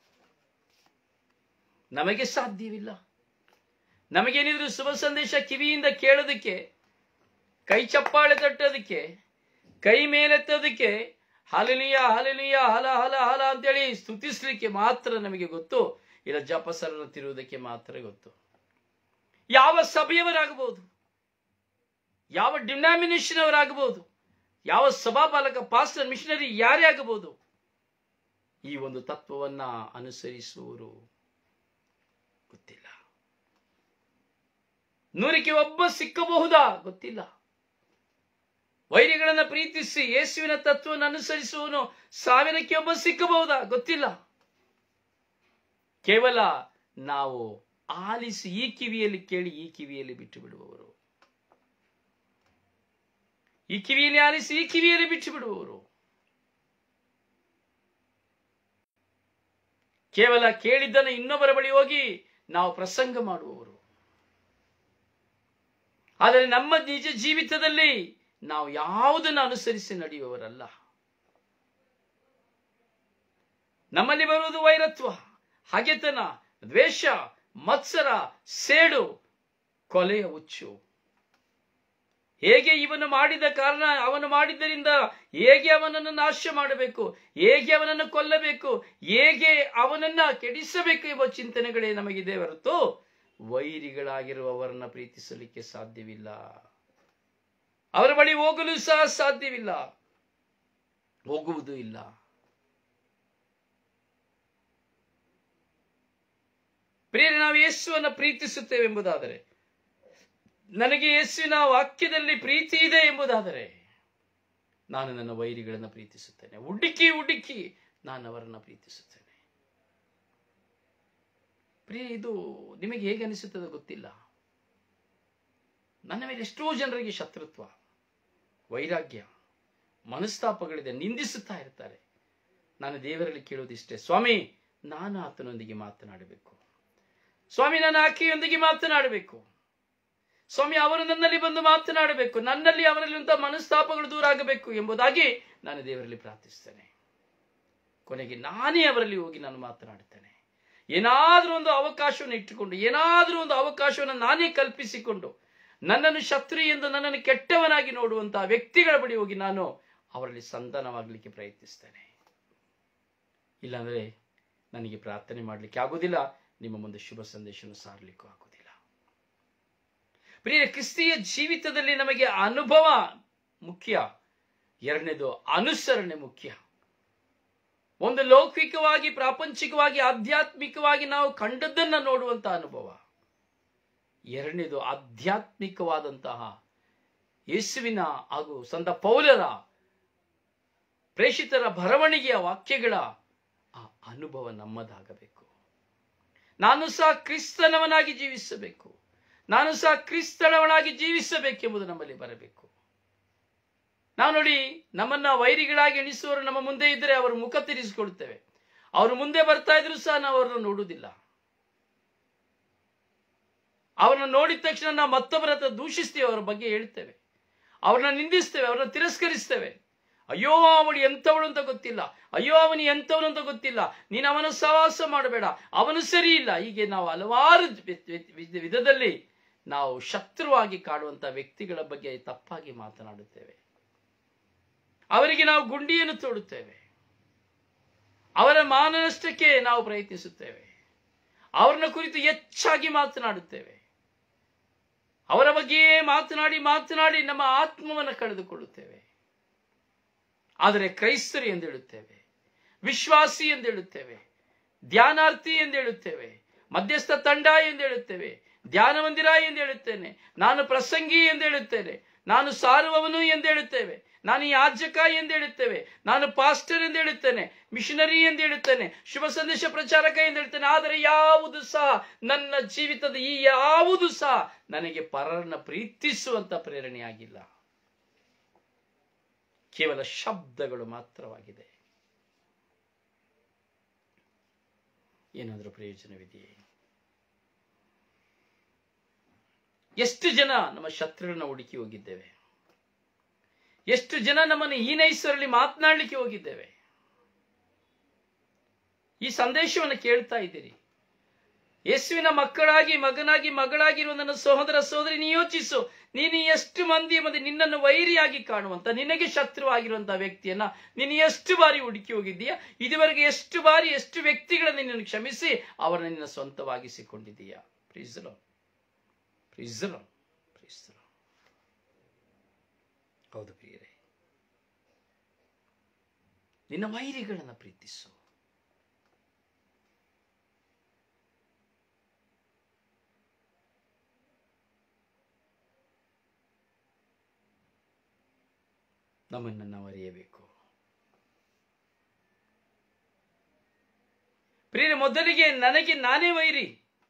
ನಮಗೆ ಸಾಧ್ಯವಿಲ್ಲ ನಮಗೇನಿದ್ರು ಶುಭ ಸಂದೇಶ ಕಿವಿಯಿಂದ ಕೇಳೋದಕ್ಕೆ ಕೈ ಚಪ್ಪಾಳೆ ತಟ್ಟೋದಕ್ಕೆ ಕೈ ಮೇಲೆತ್ತೋದಕ್ಕೆ ಹಾಲಲಿಯ ಹಾಲಲಿಯ ಹಲ ಹಲ ಹಲ ಅಂತೇಳಿ ಸ್ತುತಿಸ್ಲಿಕ್ಕೆ ಮಾತ್ರ ನಮಗೆ ಗೊತ್ತು ಇಲ್ಲ ಜಪಸರನ್ನು ತಿರುವುದಕ್ಕೆ ಮಾತ್ರ ಗೊತ್ತು ಯಾವ ಸಭೆಯವರಾಗಬಹುದು ಯಾವ ಡಿನಾಮಿನೇಷನ್ ಅವರಾಗಬಹುದು ಯಾವ ಸಭಾಪಾಲಕ ಪಾಸ್ಟರ್ ಮಿಷನರಿ ಯಾರೇ ಆಗಬಹುದು ಈ ಒಂದು ತತ್ವವನ್ನ ಅನುಸರಿಸುವರು ಗೊತ್ತಿಲ್ಲ ನೂರಕ್ಕೆ ಒಬ್ಬ ಸಿಕ್ಕಬಹುದಾ ಗೊತ್ತಿಲ್ಲ ವೈರಿಗಳನ್ನ ಪ್ರೀತಿಸಿ ಯೇಸುವಿನ ತತ್ವವನ್ನು ಅನುಸರಿಸುವನು ಸಾವಿರಕ್ಕೆ ಒಬ್ಬ ಸಿಕ್ಕಬಹುದಾ ಗೊತ್ತಿಲ್ಲ ಕೇವಲ ನಾವು ಆಲಿಸಿ ಈ ಕಿವಿಯಲ್ಲಿ ಕೇಳಿ ಈ ಕಿವಿಯಲ್ಲಿ ಬಿಟ್ಟು ಬಿಡುವವರು ಈ ಕಿವಿಯಲ್ಲಿ ಆಲಿಸಿ ಈ ಕಿವಿಯಲ್ಲಿ ಬಿಟ್ಟು ಬಿಡುವವರು ಕೇವಲ ಕೇಳಿದ್ದನ್ನು ಇನ್ನೊಬ್ಬರ ಬಳಿ ಹೋಗಿ ನಾವು ಪ್ರಸಂಗ ಮಾಡುವವರು ಆದರೆ ನಮ್ಮ ನಿಜ ಜೀವಿತದಲ್ಲಿ ನಾವು ಯಾವುದನ್ನು ಅನುಸರಿಸಿ ನಡೆಯುವವರಲ್ಲ ನಮ್ಮಲ್ಲಿ ಬರುವುದು ವೈರತ್ವ ಹಗೆತನ ದ್ವೇಷ ಮತ್ಸರ ಸೇಡು ಕೊಲೆಯ ಹುಚ್ಚು ಹೇಗೆ ಇವನು ಮಾಡಿದ ಕಾರಣ ಅವನು ಮಾಡಿದ್ದರಿಂದ ಹೇಗೆ ಅವನನ್ನು ನಾಶ ಮಾಡಬೇಕು ಹೇಗೆ ಅವನನ್ನು ಕೊಲ್ಲಬೇಕು ಹೇಗೆ ಅವನನ್ನ ಕೆಡಿಸಬೇಕು ಎಂಬ ಚಿಂತನೆಗಳೇ ನಮಗಿದೆ ಹೊರತು ವೈರಿಗಳಾಗಿರುವವರನ್ನ ಪ್ರೀತಿಸಲಿಕ್ಕೆ ಸಾಧ್ಯವಿಲ್ಲ ಅವರ ಬಳಿ ಹೋಗಲು ಸಹ ಸಾಧ್ಯವಿಲ್ಲ ಹೋಗುವುದೂ ಇಲ್ಲ ಪ್ರಿಯರೇ ನಾವು ಯೇಸುವನ್ನು ಪ್ರೀತಿಸುತ್ತೇವೆ ಎಂಬುದಾದರೆ ನನಗೆ ಯೇಸುವಿನ ವಾಕ್ಯದಲ್ಲಿ ಪ್ರೀತಿ ಇದೆ ಎಂಬುದಾದರೆ ನಾನು ನನ್ನ ವೈರಿಗಳನ್ನು ಪ್ರೀತಿಸುತ್ತೇನೆ ಹುಡುಕಿ ಹುಡುಕಿ ನಾನು ಅವರನ್ನು ಪ್ರೀತಿಸುತ್ತೇನೆ ಪ್ರಿಯ ಇದು ನಿಮಗೆ ಹೇಗೆ ಅನಿಸುತ್ತದೆ ಗೊತ್ತಿಲ್ಲ ನನ್ನ ಮೇಲೆ ಎಷ್ಟೋ ಜನರಿಗೆ ಶತ್ರುತ್ವ ವೈರಾಗ್ಯ ಮನಸ್ತಾಪಗಳಿದೆ ನಿಂದಿಸುತ್ತಾ ಇರ್ತಾರೆ ನಾನು ದೇವರಲ್ಲಿ ಕೇಳೋದಿಷ್ಟೇ ಸ್ವಾಮಿ ನಾನು ಆತನೊಂದಿಗೆ ಮಾತನಾಡಬೇಕು ಸ್ವಾಮಿ ನಾನು ಆಕೆಯೊಂದಿಗೆ ಮಾತನಾಡಬೇಕು ಸ್ವಾಮಿ ಅವರು ನನ್ನಲ್ಲಿ ಬಂದು ಮಾತನಾಡಬೇಕು ನನ್ನಲ್ಲಿ ಅವರಲ್ಲಿರುವಂತಹ ಮನಸ್ತಾಪಗಳು ದೂರ ಆಗಬೇಕು ಎಂಬುದಾಗಿ ನಾನು ದೇವರಲ್ಲಿ ಪ್ರಾರ್ಥಿಸ್ತೇನೆ ಕೊನೆಗೆ ನಾನೇ ಅವರಲ್ಲಿ ಹೋಗಿ ನಾನು ಮಾತನಾಡುತ್ತೇನೆ ಏನಾದರೂ ಒಂದು ಅವಕಾಶವನ್ನು ಇಟ್ಟುಕೊಂಡು ಏನಾದರೂ ಒಂದು ಅವಕಾಶವನ್ನು ನಾನೇ ಕಲ್ಪಿಸಿಕೊಂಡು ನನ್ನನ್ನು ಶತ್ರು ಎಂದು ನನ್ನನ್ನು ಕೆಟ್ಟವನಾಗಿ ನೋಡುವಂತಹ ವ್ಯಕ್ತಿಗಳ ಬಳಿ ಹೋಗಿ ನಾನು ಅವರಲ್ಲಿ ಸಂಧಾನವಾಗಲಿಕ್ಕೆ ಪ್ರಯತ್ನಿಸ್ತೇನೆ ಇಲ್ಲಾಂದ್ರೆ ನನಗೆ ಪ್ರಾರ್ಥನೆ ಮಾಡಲಿಕ್ಕೆ ಆಗುವುದಿಲ್ಲ ನಿಮ್ಮ ಮುಂದೆ ಶುಭ ಸಂದೇಶವನ್ನು ಸಾರಲಿಕ್ಕೂ ಆಗುವುದಿಲ್ಲ ಪ್ರಿಯ ಕ್ರಿಸ್ತಿಯ ಜೀವಿತದಲ್ಲಿ ನಮಗೆ ಅನುಭವ ಮುಖ್ಯ ಎರಡನೇದು ಅನುಸರಣೆ ಮುಖ್ಯ ಒಂದು ಲೌಕಿಕವಾಗಿ ಪ್ರಾಪಂಚಿಕವಾಗಿ ಆಧ್ಯಾತ್ಮಿಕವಾಗಿ ನಾವು ಕಂಡದ್ದನ್ನ ನೋಡುವಂತಹ ಅನುಭವ ಎರಡನೇದು ಆಧ್ಯಾತ್ಮಿಕವಾದಂತಹ ಯೇಸುವಿನ ಹಾಗೂ ಸಂತ ಪೌಲರ ಪ್ರೇಷಿತರ ಬರವಣಿಗೆಯ ವಾಕ್ಯಗಳ ಆ ಅನುಭವ ನಮ್ಮದಾಗಬೇಕು ನಾನು ಸಹ ಕ್ರಿಸ್ತನವನಾಗಿ ಜೀವಿಸಬೇಕು ನಾನು ಸಹ ಕ್ರಿಸ್ತನವನಾಗಿ ಜೀವಿಸಬೇಕೆಂಬುದು ನಮ್ಮಲ್ಲಿ ಬರಬೇಕು ನಾವು ನೋಡಿ ನಮ್ಮನ್ನ ವೈರಿಗಳಾಗಿ ಎಣಿಸುವವರು ನಮ್ಮ ಮುಂದೆ ಇದ್ದರೆ ಅವರು ಮುಖ ತಿರುಗಿಸಿಕೊಡುತ್ತೇವೆ ಅವರು ಮುಂದೆ ಬರ್ತಾ ಇದ್ರು ಸಹ ನಾವು ಅವರನ್ನು ನೋಡುವುದಿಲ್ಲ ಅವರನ್ನು ನೋಡಿದ ತಕ್ಷಣ ನಾವು ಮತ್ತೊಬ್ಬರ ಹತ್ರ ದೂಷಿಸ್ತೇವೆ ಅವರ ಬಗ್ಗೆ ಹೇಳ್ತೇವೆ ಅವ್ರನ್ನ ನಿಂದಿಸ್ತೇವೆ ಅವ್ರನ್ನ ತಿರಸ್ಕರಿಸ್ತೇವೆ ಅಯ್ಯೋ ಅವಳು ಎಂಥವಳು ಅಂತ ಗೊತ್ತಿಲ್ಲ ಅಯ್ಯೋ ಅವನು ಎಂಥವನು ಅಂತ ಗೊತ್ತಿಲ್ಲ ನೀನು ಅವನ ಸಹವಾಸ ಮಾಡಬೇಡ ಅವನು ಸರಿ ಇಲ್ಲ ಹೀಗೆ ನಾವು ಹಲವಾರು ವಿ- ವಿ- ವಿ- ವಿಧದಲ್ಲಿ ನಾವು ಶತ್ರುವಾಗಿ ಕಾಡುವಂತ ವ್ಯಕ್ತಿಗಳ ಬಗ್ಗೆ ತಪ್ಪಾಗಿ ಮಾತನಾಡುತ್ತೇವೆ ಅವರಿಗೆ ನಾವು ಗುಂಡಿಯನ್ನು ತೋಡುತ್ತೇವೆ ಅವರ ಮಾನನಷ್ಟಕ್ಕೆ ನಾವು ಪ್ರಯತ್ನಿಸುತ್ತೇವೆ ಅವರನ್ನ ಕುರಿತು ಹೆಚ್ಚಾಗಿ ಮಾತನಾಡುತ್ತೇವೆ ಅವರ ಬಗ್ಗೆಯೇ ಮಾತನಾಡಿ ಮಾತನಾಡಿ ನಮ್ಮ ಆತ್ಮವನ್ನು ಕಳೆದುಕೊಳ್ಳುತ್ತೇವೆ ಆದರೆ ಕ್ರೈಸ್ತರು ಎಂದು ಹೇಳುತ್ತೇವೆ ವಿಶ್ವಾಸಿ ಎಂದು ಹೇಳುತ್ತೇವೆ ಧ್ಯಾನಾರ್ಥಿ ಎಂದು ಹೇಳುತ್ತೇವೆ ಮಧ್ಯಸ್ಥ ತಂಡ ಎಂದು ಹೇಳುತ್ತೇವೆ ಧ್ಯಾನ ಮಂದಿರ ಎಂದು ಹೇಳುತ್ತೇನೆ ನಾನು ಪ್ರಸಂಗಿ ಎಂದು ಹೇಳುತ್ತೇನೆ ನಾನು ಸಾರುವವನು ಎಂದು ಹೇಳುತ್ತೇವೆ ನಾನು ಯಾಜಕ ಎಂದು ಹೇಳುತ್ತೇವೆ ನಾನು ಪಾಸ್ಟರ್ ಎಂದು ಹೇಳುತ್ತೇನೆ ಮಿಷನರಿ ಎಂದು ಹೇಳುತ್ತೇನೆ ಶುಭ ಸಂದೇಶ ಪ್ರಚಾರಕ ಎಂದು ಹೇಳ್ತೇನೆ ಆದರೆ ಯಾವುದು ಸಹ ನನ್ನ ಜೀವಿತದ ಈ ಯಾವುದು ಸಹ ನನಗೆ ಪರರನ್ನ ಪ್ರೀತಿಸುವಂತ ಪ್ರೇರಣೆಯಾಗಿಲ್ಲ ಕೇವಲ ಶಬ್ದಗಳು ಮಾತ್ರವಾಗಿದೆ ಏನಾದರೂ ಪ್ರಯೋಜನವಿದೆಯೇ ಎಷ್ಟು ಜನ ನಮ್ಮ ಶತ್ರುಗಳನ್ನ ಹುಡುಕಿ ಹೋಗಿದ್ದೇವೆ ಎಷ್ಟು ಜನ ನಮ್ಮನ್ನು ಹೀನೈಸರಲ್ಲಿ ಮಾತನಾಡಲಿಕ್ಕೆ ಹೋಗಿದ್ದೇವೆ ಈ ಸಂದೇಶವನ್ನು ಕೇಳ್ತಾ ಇದ್ದೀರಿ ಯೇಸುವಿನ ಮಕ್ಕಳಾಗಿ ಮಗನಾಗಿ ಮಗಳಾಗಿರುವ ನನ್ನ ಸಹೋದರ ಸಹೋದರಿ ನೀ ಯೋಚಿಸು ನೀನು ಎಷ್ಟು ಮಂದಿ ಮತ್ತೆ ನಿನ್ನನ್ನು ವೈರಿಯಾಗಿ ಕಾಣುವಂತ ನಿನಗೆ ಶತ್ರುವಾಗಿರುವಂತಹ ವ್ಯಕ್ತಿಯನ್ನ ನೀನು ಎಷ್ಟು ಬಾರಿ ಹುಡುಕಿ ಹೋಗಿದ್ದೀಯಾ ಇದುವರೆಗೆ ಎಷ್ಟು ಬಾರಿ ಎಷ್ಟು ವ್ಯಕ್ತಿಗಳನ್ನು ನಿನ್ನನ್ನು ಕ್ಷಮಿಸಿ ಅವರನ್ನು ನಿನ್ನ ಸ್ವಂತವಾಗಿಸಿಕೊಂಡಿದ್ದೀಯಾ ಪ್ರೀಸಲೋ ಪ್ರೀಸಲೋ ಪ್ರೀಸಲೋ ಹೌದು ಪ್ರಿಯರೇ ನಿನ್ನ ವೈರಿಗಳನ್ನು ಪ್ರೀತಿಸು ನಮ್ಮನ್ನು ನಾವು ಅರಿಯಬೇಕು ಪ್ರಿಯರೇ ಮೊದಲಿಗೆ ನನಗೆ ನಾನೇ ವೈರಿ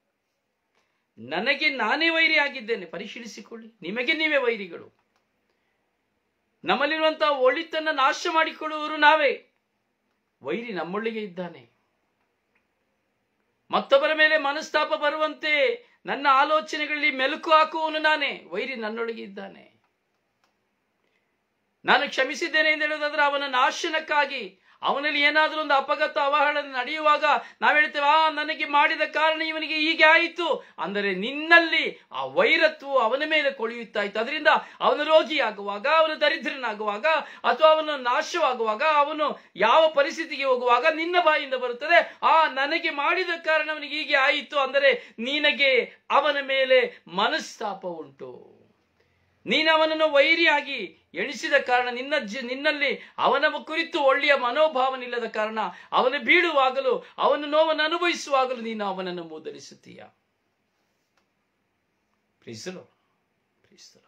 ನನಗೆ ನಾನೇ ವೈರಿ ಆಗಿದ್ದೇನೆ ಪರಿಶೀಲಿಸಿಕೊಳ್ಳಿ ನಿಮಗೆ ನೀವೇ ವೈರಿಗಳು ನಮ್ಮಲ್ಲಿರುವಂತಹ ಒಳಿತನ್ನ ನಾಶ ಮಾಡಿಕೊಳ್ಳುವವರು ನಾವೇ ವೈರಿ ನಮ್ಮೊಳಗೆ ಇದ್ದಾನೆ ಮತ್ತೊಬ್ಬರ ಮೇಲೆ ಮನಸ್ತಾಪ ಬರುವಂತೆ ನನ್ನ ಆಲೋಚನೆಗಳಲ್ಲಿ ಮೆಲುಕು ಹಾಕುವವನು ನಾನೇ ವೈರಿ ನನ್ನೊಳಗೆ ಇದ್ದಾನೆ ನಾನು ಕ್ಷಮಿಸಿದ್ದೇನೆ ಎಂದು ಹೇಳುವುದಾದ್ರೆ ಅವನ ನಾಶನಕ್ಕಾಗಿ ಅವನಲ್ಲಿ ಏನಾದರೂ ಒಂದು ಅಪಘಾತ ಅವಹೇಳನ ನಡೆಯುವಾಗ ನಾವು ಹೇಳ್ತೇವೆ ಆ ನನಗೆ ಮಾಡಿದ ಕಾರಣ ಇವನಿಗೆ ಹೀಗೆ ಆಯಿತು ಅಂದರೆ ನಿನ್ನಲ್ಲಿ ಆ ವೈರತ್ವವು ಅವನ ಮೇಲೆ ಕೊಳೆಯುತ್ತಾ ಇತ್ತು ಅದರಿಂದ ಅವನು ರೋಗಿಯಾಗುವಾಗ ಅವನು ದರಿದ್ರನಾಗುವಾಗ ಅಥವಾ ಅವನು ನಾಶವಾಗುವಾಗ ಅವನು ಯಾವ ಪರಿಸ್ಥಿತಿಗೆ ಹೋಗುವಾಗ ನಿನ್ನ ಬಾಯಿಂದ ಬರುತ್ತದೆ ಆ ನನಗೆ ಮಾಡಿದ ಕಾರಣ ಅವನಿಗೆ ಹೀಗೆ ಆಯಿತು ಅಂದರೆ ನಿನಗೆ ಅವನ ಮೇಲೆ ಮನಸ್ತಾಪ ಉಂಟು ನೀನು ಅವನನ್ನು ವೈರಿಯಾಗಿ ಎಣಿಸಿದ ಕಾರಣ ನಿನ್ನ ಜಿ- ನಿನ್ನಲ್ಲಿ ಅವನ ಕುರಿತು ಒಳ್ಳೆಯ ಮನೋಭಾವನಿಲ್ಲದ ಕಾರಣ ಅವನು ಬೀಳುವಾಗಲೂ ಅವನ ನೋವನ್ನು ಅನುಭವಿಸುವಾಗಲೂ ನೀನು ಅವನನ್ನು ಮೂದಲಿಸುತ್ತೀಯ ಪ್ರೀಸಲು ಪ್ರೀಸಲು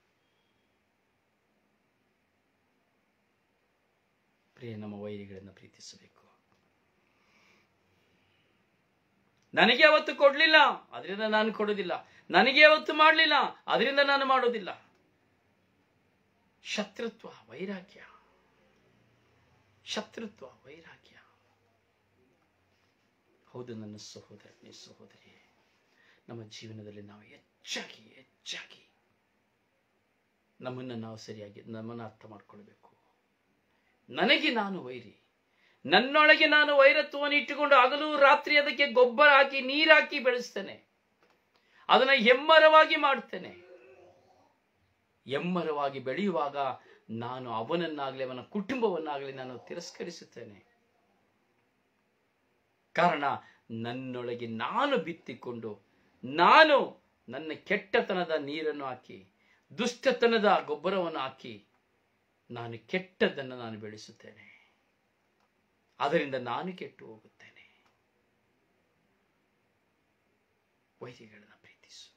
ಪ್ರಿಯ ನಮ್ಮ ವೈರಿಗಳನ್ನು ಪ್ರೀತಿಸಬೇಕು ನನಗೆ ಅವತ್ತು ಕೊಡ್ಲಿಲ್ಲ ಅದರಿಂದ ನಾನು ಕೊಡುವುದಿಲ್ಲ ನನಗೆ ಅವತ್ತು ಮಾಡಲಿಲ್ಲ ಅದರಿಂದ ನಾನು ಮಾಡೋದಿಲ್ಲ ಶತ್ರುತ್ವ ವೈರಾಗ್ಯ ಶತ್ರುತ್ವ ವೈರಾಗ್ಯ ಹೌದು ನನ್ನ ಸಹೋದರನೇ ಸಹೋದರಿ ನಮ್ಮ ಜೀವನದಲ್ಲಿ ನಾವು ಹೆಚ್ಚಾಗಿ ಹೆಚ್ಚಾಗಿ ನಮ್ಮನ್ನು ನಾವು ಸರಿಯಾಗಿ ನಮ್ಮನ್ನು ಅರ್ಥ ಮಾಡ್ಕೊಳ್ಬೇಕು ನನಗೆ ನಾನು ವೈರಿ ನನ್ನೊಳಗೆ ನಾನು ವೈರತ್ವವನ್ನು ಇಟ್ಟುಕೊಂಡು ಹಗಲು ರಾತ್ರಿ ಅದಕ್ಕೆ ಗೊಬ್ಬರ ಹಾಕಿ ನೀರಾಕಿ ಬೆಳೆಸ್ತೇನೆ ಅದನ್ನ ಹೆಮ್ಮರವಾಗಿ ಮಾಡ್ತೇನೆ ಎಮ್ಮರವಾಗಿ ಬೆಳೆಯುವಾಗ ನಾನು ಅವನನ್ನಾಗಲಿ ಅವನ ಕುಟುಂಬವನ್ನಾಗಲಿ ನಾನು ತಿರಸ್ಕರಿಸುತ್ತೇನೆ ಕಾರಣ ನನ್ನೊಳಗೆ ನಾನು ಬಿತ್ತಿಕೊಂಡು ನಾನು ನನ್ನ ಕೆಟ್ಟತನದ ನೀರನ್ನು ಹಾಕಿ ದುಷ್ಟತನದ ಗೊಬ್ಬರವನ್ನು ಹಾಕಿ ನಾನು ಕೆಟ್ಟದ್ದನ್ನು ನಾನು ಬೆಳೆಸುತ್ತೇನೆ ಅದರಿಂದ ನಾನು ಕೆಟ್ಟು ಹೋಗುತ್ತೇನೆ ವೈರಿಗಳನ್ನು ಪ್ರೀತಿಸು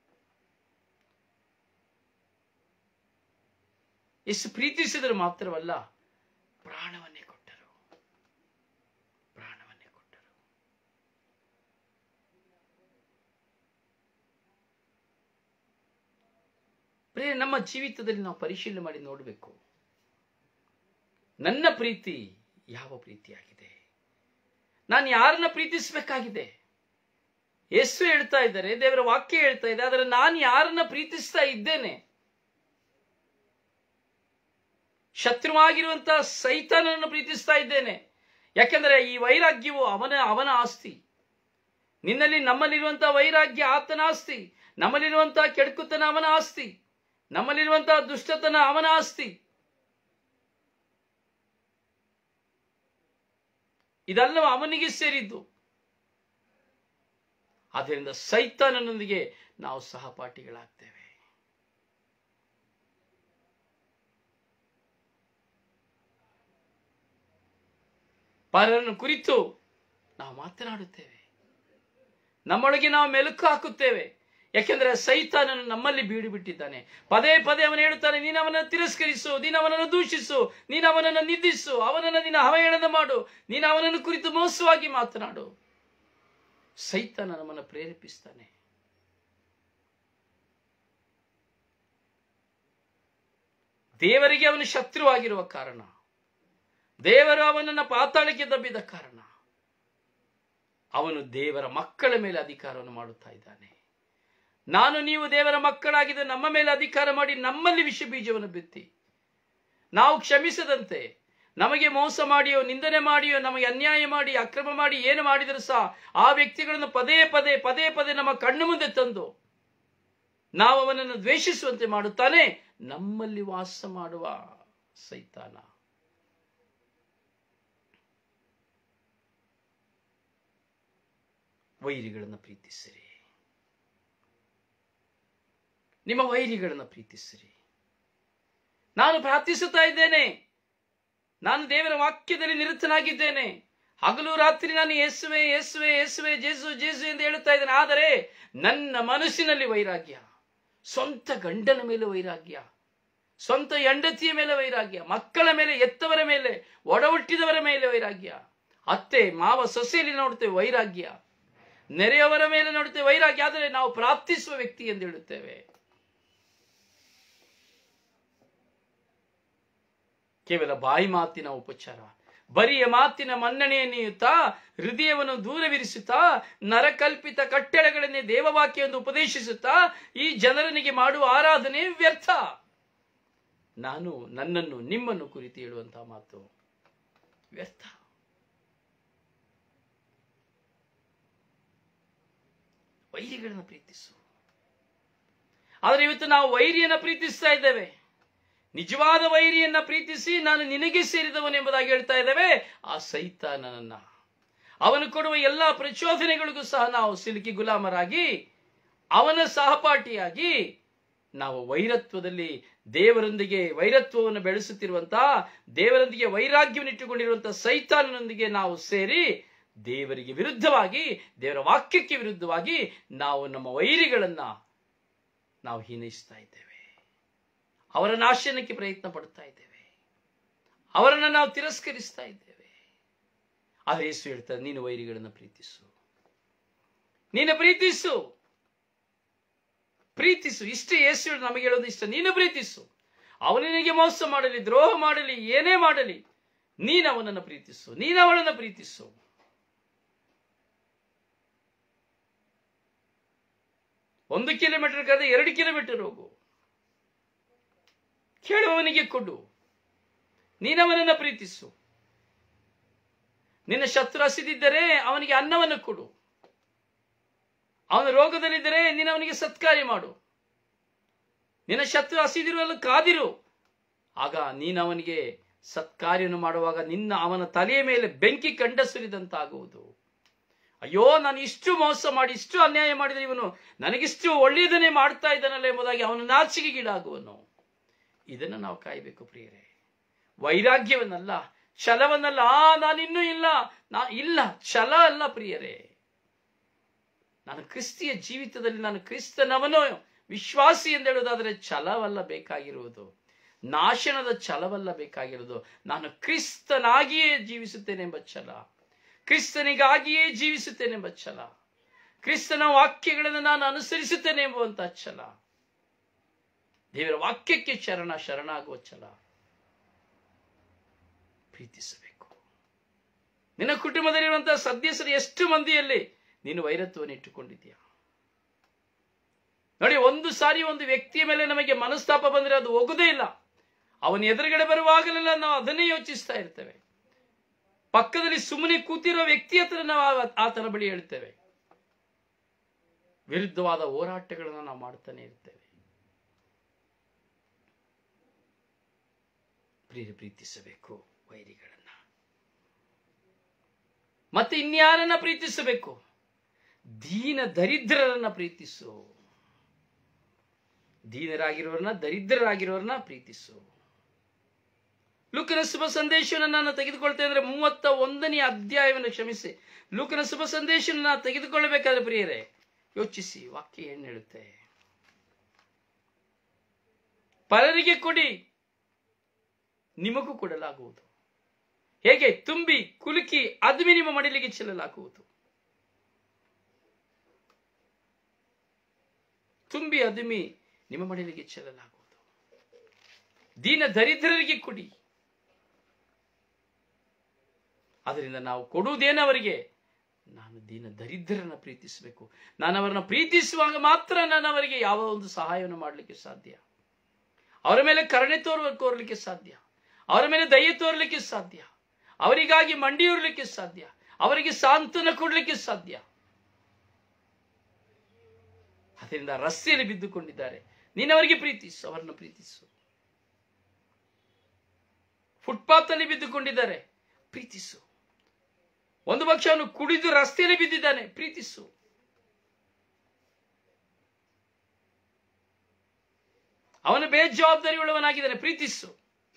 ಎಷ್ಟು ಪ್ರೀತಿಸಿದರು ಮಾತ್ರವಲ್ಲ ಪ್ರಾಣವನ್ನೇ ಕೊಟ್ಟರು ಪ್ರಾಣವನ್ನೇ ಕೊಟ್ಟರು ಪ್ರಿಯ ನಮ್ಮ ಜೀವಿತದಲ್ಲಿ ನಾವು ಪರಿಶೀಲನೆ ಮಾಡಿ ನೋಡಬೇಕು ನನ್ನ ಪ್ರೀತಿ ಯಾವ ಪ್ರೀತಿಯಾಗಿದೆ ನಾನು ಯಾರನ್ನ ಪ್ರೀತಿಸಬೇಕಾಗಿದೆ ಯೇಸು ಹೇಳ್ತಾ ಇದ್ದಾರೆ ದೇವರ ವಾಕ್ಯ ಹೇಳ್ತಾ ಇದೆ ಆದರೆ ನಾನು ಯಾರನ್ನ ಪ್ರೀತಿಸ್ತಾ ಇದ್ದೇನೆ ಶತ್ರುವಾಗಿರುವಂತಹ ಸೈತಾನನ್ನು ಪ್ರೀತಿಸ್ತಾ ಇದ್ದೇನೆ ಯಾಕೆಂದರೆ ಈ ವೈರಾಗ್ಯವು ಅವನ ಅವನ ಆಸ್ತಿ ನಿನ್ನಲ್ಲಿ ನಮ್ಮಲ್ಲಿರುವಂತಹ ವೈರಾಗ್ಯ ಆತನ ಆಸ್ತಿ ನಮ್ಮಲ್ಲಿರುವಂತಹ ಕೆಡುಕುತನ ಅವನ ಆಸ್ತಿ ನಮ್ಮಲ್ಲಿರುವಂತಹ ದುಷ್ಟತನ ಅವನ ಆಸ್ತಿ ಇದೆಲ್ಲವೂ ಅವನಿಗೆ ಸೇರಿದ್ದು ಆದ್ದರಿಂದ ಸೈತಾನನೊಂದಿಗೆ ನಾವು ಸಹಪಾಠಿಗಳಾಗ್ತೇವೆ ಪರರನ್ನು ಕುರಿತು ನಾವು ಮಾತನಾಡುತ್ತೇವೆ ನಮ್ಮೊಳಗೆ ನಾವು ಮೆಲುಕು ಹಾಕುತ್ತೇವೆ ಯಾಕೆಂದ್ರೆ ಸೈತಾನನು ನಮ್ಮಲ್ಲಿ ಬೀಡು ಬಿಟ್ಟಿದ್ದಾನೆ ಪದೇ ಪದೇ ಅವನು ಹೇಳುತ್ತಾನೆ ನೀನು ಅವನನ್ನು ತಿರಸ್ಕರಿಸು ನೀನು ಅವನನ್ನು ದೂಷಿಸು ನೀನು ಅವನನ್ನು ನಿಂದಿಸು ಅವನನ್ನು ನಿನ್ನ ಅವಹೇಳನ ಮಾಡು ನೀನು ಅವನನ್ನು ಕುರಿತು ಮೋಸವಾಗಿ ಮಾತನಾಡು ಸೈತಾನ ನಮ್ಮನ್ನು ಪ್ರೇರೇಪಿಸ್ತಾನೆ ದೇವರಿಗೆ ಅವನು ಶತ್ರುವಾಗಿರುವ ಕಾರಣ ದೇವರು ಅವನನ್ನು ಪಾತಾಳಕ್ಕೆ ದಬ್ಬಿದ ಕಾರಣ ಅವನು ದೇವರ ಮಕ್ಕಳ ಮೇಲೆ ಅಧಿಕಾರವನ್ನು ಮಾಡುತ್ತಾ ಇದ್ದಾನೆ ನಾನು ನೀವು ದೇವರ ಮಕ್ಕಳಾಗಿದ್ದ ನಮ್ಮ ಮೇಲೆ ಅಧಿಕಾರ ಮಾಡಿ ನಮ್ಮಲ್ಲಿ ವಿಷ ಬೀಜವನ್ನು ಬಿತ್ತಿ ನಾವು ಕ್ಷಮಿಸದಂತೆ ನಮಗೆ ಮೋಸ ಮಾಡಿಯೋ ನಿಂದನೆ ಮಾಡಿಯೋ ನಮಗೆ ಅನ್ಯಾಯ ಮಾಡಿ ಅಕ್ರಮ ಮಾಡಿ ಏನು ಮಾಡಿದರೂ ಸಹ ಆ ವ್ಯಕ್ತಿಗಳನ್ನು ಪದೇ ಪದೇ ಪದೇ ಪದೇ ನಮ್ಮ ಕಣ್ಣು ಮುಂದೆ ತಂದು ನಾವು ಅವನನ್ನು ದ್ವೇಷಿಸುವಂತೆ ಮಾಡುತ್ತಾನೆ ನಮ್ಮಲ್ಲಿ ವಾಸ ಮಾಡುವ ಸೈತಾನ ವೈರಿಗಳನ್ನು ಪ್ರೀತಿಸಿರಿ ನಿಮ್ಮ ವೈರಿಗಳನ್ನು ಪ್ರೀತಿಸಿರಿ ನಾನು ಪ್ರಾರ್ಥಿಸುತ್ತಾ ಇದ್ದೇನೆ ನಾನು ದೇವರ ವಾಕ್ಯದಲ್ಲಿ ನಿರತನಾಗಿದ್ದೇನೆ ಹಗಲು ರಾತ್ರಿ ನಾನು ಯೇಸುವೆ ಯೇಸುವೆ ಯೇಸುವೆ ಜೇಸು ಜೇಸು ಎಂದು ಹೇಳುತ್ತಾ ಇದ್ದೇನೆ ಆದರೆ ನನ್ನ ಮನಸ್ಸಿನಲ್ಲಿ ವೈರಾಗ್ಯ ಸ್ವಂತ ಗಂಡನ ಮೇಲೆ ವೈರಾಗ್ಯ ಸ್ವಂತ ಹೆಂಡತಿಯ ಮೇಲೆ ವೈರಾಗ್ಯ ಮಕ್ಕಳ ಮೇಲೆ ಎತ್ತವರ ಮೇಲೆ ಒಡ ಹುಟ್ಟಿದವರ ಮೇಲೆ ವೈರಾಗ್ಯ ಅತ್ತೆ ಮಾವ ಸೊಸೆಯಲ್ಲಿ ನೋಡುತ್ತೇವೆ ವೈರಾಗ್ಯ ನೆರೆಯವರ ಮೇಲೆ ನೋಡುತ್ತೇವೆ ವೈರಾಗ್ಯ ಆದರೆ ನಾವು ಪ್ರಾರ್ಥಿಸುವ ವ್ಯಕ್ತಿ ಎಂದು ಹೇಳುತ್ತೇವೆ ಕೇವಲ ಬಾಯಿ ಮಾತಿನ ಉಪಚಾರ ಬರಿಯ ಮಾತಿನ ಮನ್ನಣೆಯ ನೀಯುತ್ತಾ ಹೃದಯವನ್ನು ದೂರವಿರಿಸುತ್ತಾ ನರಕಲ್ಪಿತ ಕಟ್ಟಳೆಗಳನ್ನೇ ದೇವವಾಕ್ಯ ಎಂದು ಉಪದೇಶಿಸುತ್ತಾ ಈ ಜನರನಿಗೆ ಮಾಡುವ ಆರಾಧನೆ ವ್ಯರ್ಥ ನಾನು ನನ್ನನ್ನು ನಿಮ್ಮನ್ನು ಕುರಿತು ಹೇಳುವಂತಹ ಮಾತು ವ್ಯರ್ಥ ವೈರಿಗಳನ್ನು ಪ್ರೀತಿಸು ಆದರೆ ಇವತ್ತು ನಾವು ವೈರಿಯನ್ನ ಪ್ರೀತಿಸ್ತಾ ಇದ್ದೇವೆ ನಿಜವಾದ ವೈರಿಯನ್ನ ಪ್ರೀತಿಸಿ ನಾನು ನಿನಗೆ ಸೇರಿದವನು ಎಂಬುದಾಗಿ ಹೇಳ್ತಾ ಇದ್ದೇವೆ ಆ ಸೈತಾನನನ್ನ ಅವನು ಕೊಡುವ ಎಲ್ಲಾ ಪ್ರಚೋದನೆಗಳಿಗೂ ಸಹ ನಾವು ಸಿಲುಕಿ ಗುಲಾಮರಾಗಿ ಅವನ ಸಹಪಾಠಿಯಾಗಿ ನಾವು ವೈರತ್ವದಲ್ಲಿ ದೇವರೊಂದಿಗೆ ವೈರತ್ವವನ್ನು ಬೆಳೆಸುತ್ತಿರುವಂತಹ ದೇವರೊಂದಿಗೆ ವೈರಾಗ್ಯವನ್ನು ಇಟ್ಟುಕೊಂಡಿರುವಂತಹ ಸೈತಾನನೊಂದಿಗೆ ನಾವು ಸೇರಿ ದೇವರಿಗೆ ವಿರುದ್ಧವಾಗಿ ದೇವರ ವಾಕ್ಯಕ್ಕೆ ವಿರುದ್ಧವಾಗಿ ನಾವು ನಮ್ಮ ವೈರಿಗಳನ್ನ ನಾವು ಹೀನೈಸ್ತಾ ಇದ್ದೇವೆ ಅವರ ನಾಶನಕ್ಕೆ ಪ್ರಯತ್ನ ಪಡ್ತಾ ಇದ್ದೇವೆ ಅವರನ್ನು ನಾವು ತಿರಸ್ಕರಿಸ್ತಾ ಇದ್ದೇವೆ ಆದರೆ ಯೇಸು ಹೇಳ್ತಾರೆ ನೀನು ವೈರಿಗಳನ್ನು ಪ್ರೀತಿಸು ನೀನು ಪ್ರೀತಿಸು ಪ್ರೀತಿಸು ಇಷ್ಟೇ ಯೇಸು ಹೇಳಿ ನಮಗೆ ಹೇಳೋದು ಇಷ್ಟ ನೀನು ಪ್ರೀತಿಸು ಅವನು ನಿನಗೆ ಮೋಸ ಮಾಡಲಿ ದ್ರೋಹ ಮಾಡಲಿ ಏನೇ ಮಾಡಲಿ ನೀನು ಅವನನ್ನು ಪ್ರೀತಿಸು ನೀನು ಅವಳನ್ನು ಪ್ರೀತಿಸು ಒಂದು ಕಿಲೋಮೀಟರ್ ಕರೆದ ಎರಡು ಕಿಲೋಮೀಟರ್ ಹೋಗು ಕೇಳುವವನಿಗೆ ಕೊಡು ನೀನವನನ್ನ ಪ್ರೀತಿಸು ನಿನ್ನ ಶತ್ರು ಹಸಿದಿದ್ದರೆ ಅವನಿಗೆ ಅನ್ನವನ್ನು ಕೊಡು ಅವನ ರೋಗದಲ್ಲಿದ್ದರೆ ನೀನು ಅವನಿಗೆ ಸತ್ಕಾರ್ಯ ಮಾಡು ನಿನ್ನ ಶತ್ರು ಹಸಿದಿರುವಲ್ಲಿ ಕಾದಿರು ಆಗ ನೀನು ಅವನಿಗೆ ಸತ್ಕಾರ್ಯವನ್ನು ಮಾಡುವಾಗ ನಿನ್ನ ಅವನ ತಲೆಯ ಮೇಲೆ ಬೆಂಕಿ ಕಂಡ ಸುರಿದಂತಾಗುವುದು ಅಯ್ಯೋ ನಾನು ಇಷ್ಟು ಮೋಸ ಮಾಡಿ ಇಷ್ಟು ಅನ್ಯಾಯ ಮಾಡಿದರೆ ಇವನು ನನಗಿಷ್ಟು ಒಳ್ಳೆಯದನ್ನೇ ಮಾಡ್ತಾ ಇದ್ದಾನಲ್ಲ ಎಂಬುದಾಗಿ ಅವನ ನಾಚಿಕೆಗೀಡಾಗುವನು ಇದನ್ನು ನಾವು ಕಾಯಬೇಕು ಪ್ರಿಯರೇ ವೈರಾಗ್ಯವನ್ನಲ್ಲ ಛಲವನ್ನಲ್ಲ ಆ ನಾನಿನ್ನೂ ಇಲ್ಲ ನಾ ಇಲ್ಲ ಛಲ ಅಲ್ಲ ಪ್ರಿಯರೇ ನಾನು ಕ್ರಿಸ್ತಿಯ ಜೀವಿತದಲ್ಲಿ ನಾನು ಕ್ರಿಸ್ತನವನು ವಿಶ್ವಾಸಿ ಎಂದು ಹೇಳುವುದಾದರೆ ಛಲವಲ್ಲ ಬೇಕಾಗಿರುವುದು ನಾಶನದ ಛಲವಲ್ಲ ಬೇಕಾಗಿರುವುದು ನಾನು ಕ್ರಿಸ್ತನಾಗಿಯೇ ಜೀವಿಸುತ್ತೇನೆಂಬ ಛಲ ಕ್ರಿಸ್ತನಿಗಾಗಿಯೇ ಜೀವಿಸುತ್ತೇನೆಂಬ ಛಲ ಕ್ರಿಸ್ತನ ವಾಕ್ಯಗಳನ್ನು ನಾನು ಅನುಸರಿಸುತ್ತೇನೆ ಎಂಬುವಂತಹ ಛಲ ದೇವರ ವಾಕ್ಯಕ್ಕೆ ಶರಣ ಶರಣಾಗುವ ಛಲ ಪ್ರೀತಿಸಬೇಕು ನಿನ್ನ ಕುಟುಂಬದಲ್ಲಿರುವಂತಹ ಸದಸ್ಯರು ಎಷ್ಟು ಮಂದಿಯಲ್ಲಿ ನೀನು ವೈರತ್ವವನ್ನು ಇಟ್ಟುಕೊಂಡಿದ್ದೀಯಾ ನೋಡಿ ಒಂದು ಸಾರಿ ಒಂದು ವ್ಯಕ್ತಿಯ ಮೇಲೆ ನಮಗೆ ಮನಸ್ತಾಪ ಬಂದ್ರೆ ಅದು ಹೋಗುದೇ ಇಲ್ಲ ಅವನ ಎದುರುಗಡೆ ಬರುವಾಗಲೆಲ್ಲ ನಾವು ಅದನ್ನೇ ಯೋಚಿಸ್ತಾ ಇರ್ತೇವೆ ಪಕ್ಕದಲ್ಲಿ ಸುಮ್ಮನೆ ಕೂತಿರೋ ವ್ಯಕ್ತಿ ಹತ್ರ ನಾವು ಆ- ಆತನ ಬಳಿ ಹೇಳ್ತೇವೆ ವಿರುದ್ಧವಾದ ಹೋರಾಟಗಳನ್ನು ನಾವು ಮಾಡ್ತಾನೆ ಇರ್ತೇವೆ ಪ್ರಿಯ ಪ್ರೀತಿಸಬೇಕು ವೈರಿಗಳನ್ನ ಮತ್ತೆ ಇನ್ಯಾರನ್ನ ಪ್ರೀತಿಸಬೇಕು ದೀನ ದರಿದ್ರರನ್ನ ಪ್ರೀತಿಸು ದೀನರಾಗಿರೋರನ್ನ ದರಿದ್ರರಾಗಿರೋರನ್ನ ಪ್ರೀತಿಸು ಲೂಕನ ಶುಭ ಸಂದೇಶವನ್ನು ನಾನು ತೆಗೆದುಕೊಳ್ತೇನೆ ಅಂದ್ರೆ ಮೂವತ್ತ ಒಂದನೇ ಅಧ್ಯಾಯವನ್ನು ಕ್ಷಮಿಸಿ ಲೂಕನ ಶುಭ ಸಂದೇಶವನ್ನು ನಾನು ತೆಗೆದುಕೊಳ್ಳಬೇಕಾದ್ರೆ ಪ್ರಿಯರೇ ಯೋಚಿಸಿ ವಾಕ್ಯ ಏನ್ ಹೇಳುತ್ತೆ ಪರರಿಗೆ ಕೊಡಿ ನಿಮಗೂ ಕೊಡಲಾಗುವುದು ಹೇಗೆ ತುಂಬಿ ಕುಲುಕಿ ಅದುಮಿ ನಿಮ್ಮ ಮಡಿಲಿಗೆ ಚೆಲ್ಲಲಾಗುವುದು ತುಂಬಿ ಅದುಮಿ ನಿಮ್ಮ ಮಡಿಲಿಗೆ ಚೆಲ್ಲಲಾಗುವುದು ದೀನ ದರಿದ್ರರಿಗೆ ಕೊಡಿ ಅದರಿಂದ ನಾವು ಕೊಡುವುದೇನು ಅವರಿಗೆ ನಾನು ದೀನ ದರಿದ್ರರನ್ನ ಪ್ರೀತಿಸಬೇಕು ನಾನು ಅವರನ್ನ ಪ್ರೀತಿಸುವಾಗ ಮಾತ್ರ ನಾನು ಅವರಿಗೆ ಯಾವ ಒಂದು ಸಹಾಯವನ್ನು ಮಾಡಲಿಕ್ಕೆ ಸಾಧ್ಯ ಅವರ ಮೇಲೆ ಕರುಣೆ ತೋರುವ ಕೋರಲಿಕ್ಕೆ ಸಾಧ್ಯ ಅವರ ಮೇಲೆ ದಯೆ ತೋರಲಿಕ್ಕೆ ಸಾಧ್ಯ ಅವರಿಗಾಗಿ ಮಂಡಿಯೂರ್ಲಿಕ್ಕೆ ಸಾಧ್ಯ ಅವರಿಗೆ ಸಾಂತ್ವನ ಕೊಡಲಿಕ್ಕೆ ಸಾಧ್ಯ ಅದರಿಂದ ರಸ್ತೆಯಲ್ಲಿ ಬಿದ್ದುಕೊಂಡಿದ್ದಾರೆ ನೀನು ಅವರಿಗೆ ಪ್ರೀತಿಸು ಅವರನ್ನು ಪ್ರೀತಿಸು ಫುಟ್ಪಾತ್ ಅಲ್ಲಿ ಬಿದ್ದುಕೊಂಡಿದ್ದಾರೆ ಪ್ರೀತಿಸು ಒಂದು ಪಕ್ಷ ಅವನು ಕುಡಿದು ರಸ್ತೆಯಲ್ಲಿ ಬಿದ್ದಿದ್ದಾನೆ ಪ್ರೀತಿಸು ಅವನು ಬೇಜವಾಬ್ದಾರಿ ಉಳ್ಳವನಾಗಿದ್ದಾನೆ ಪ್ರೀತಿಸು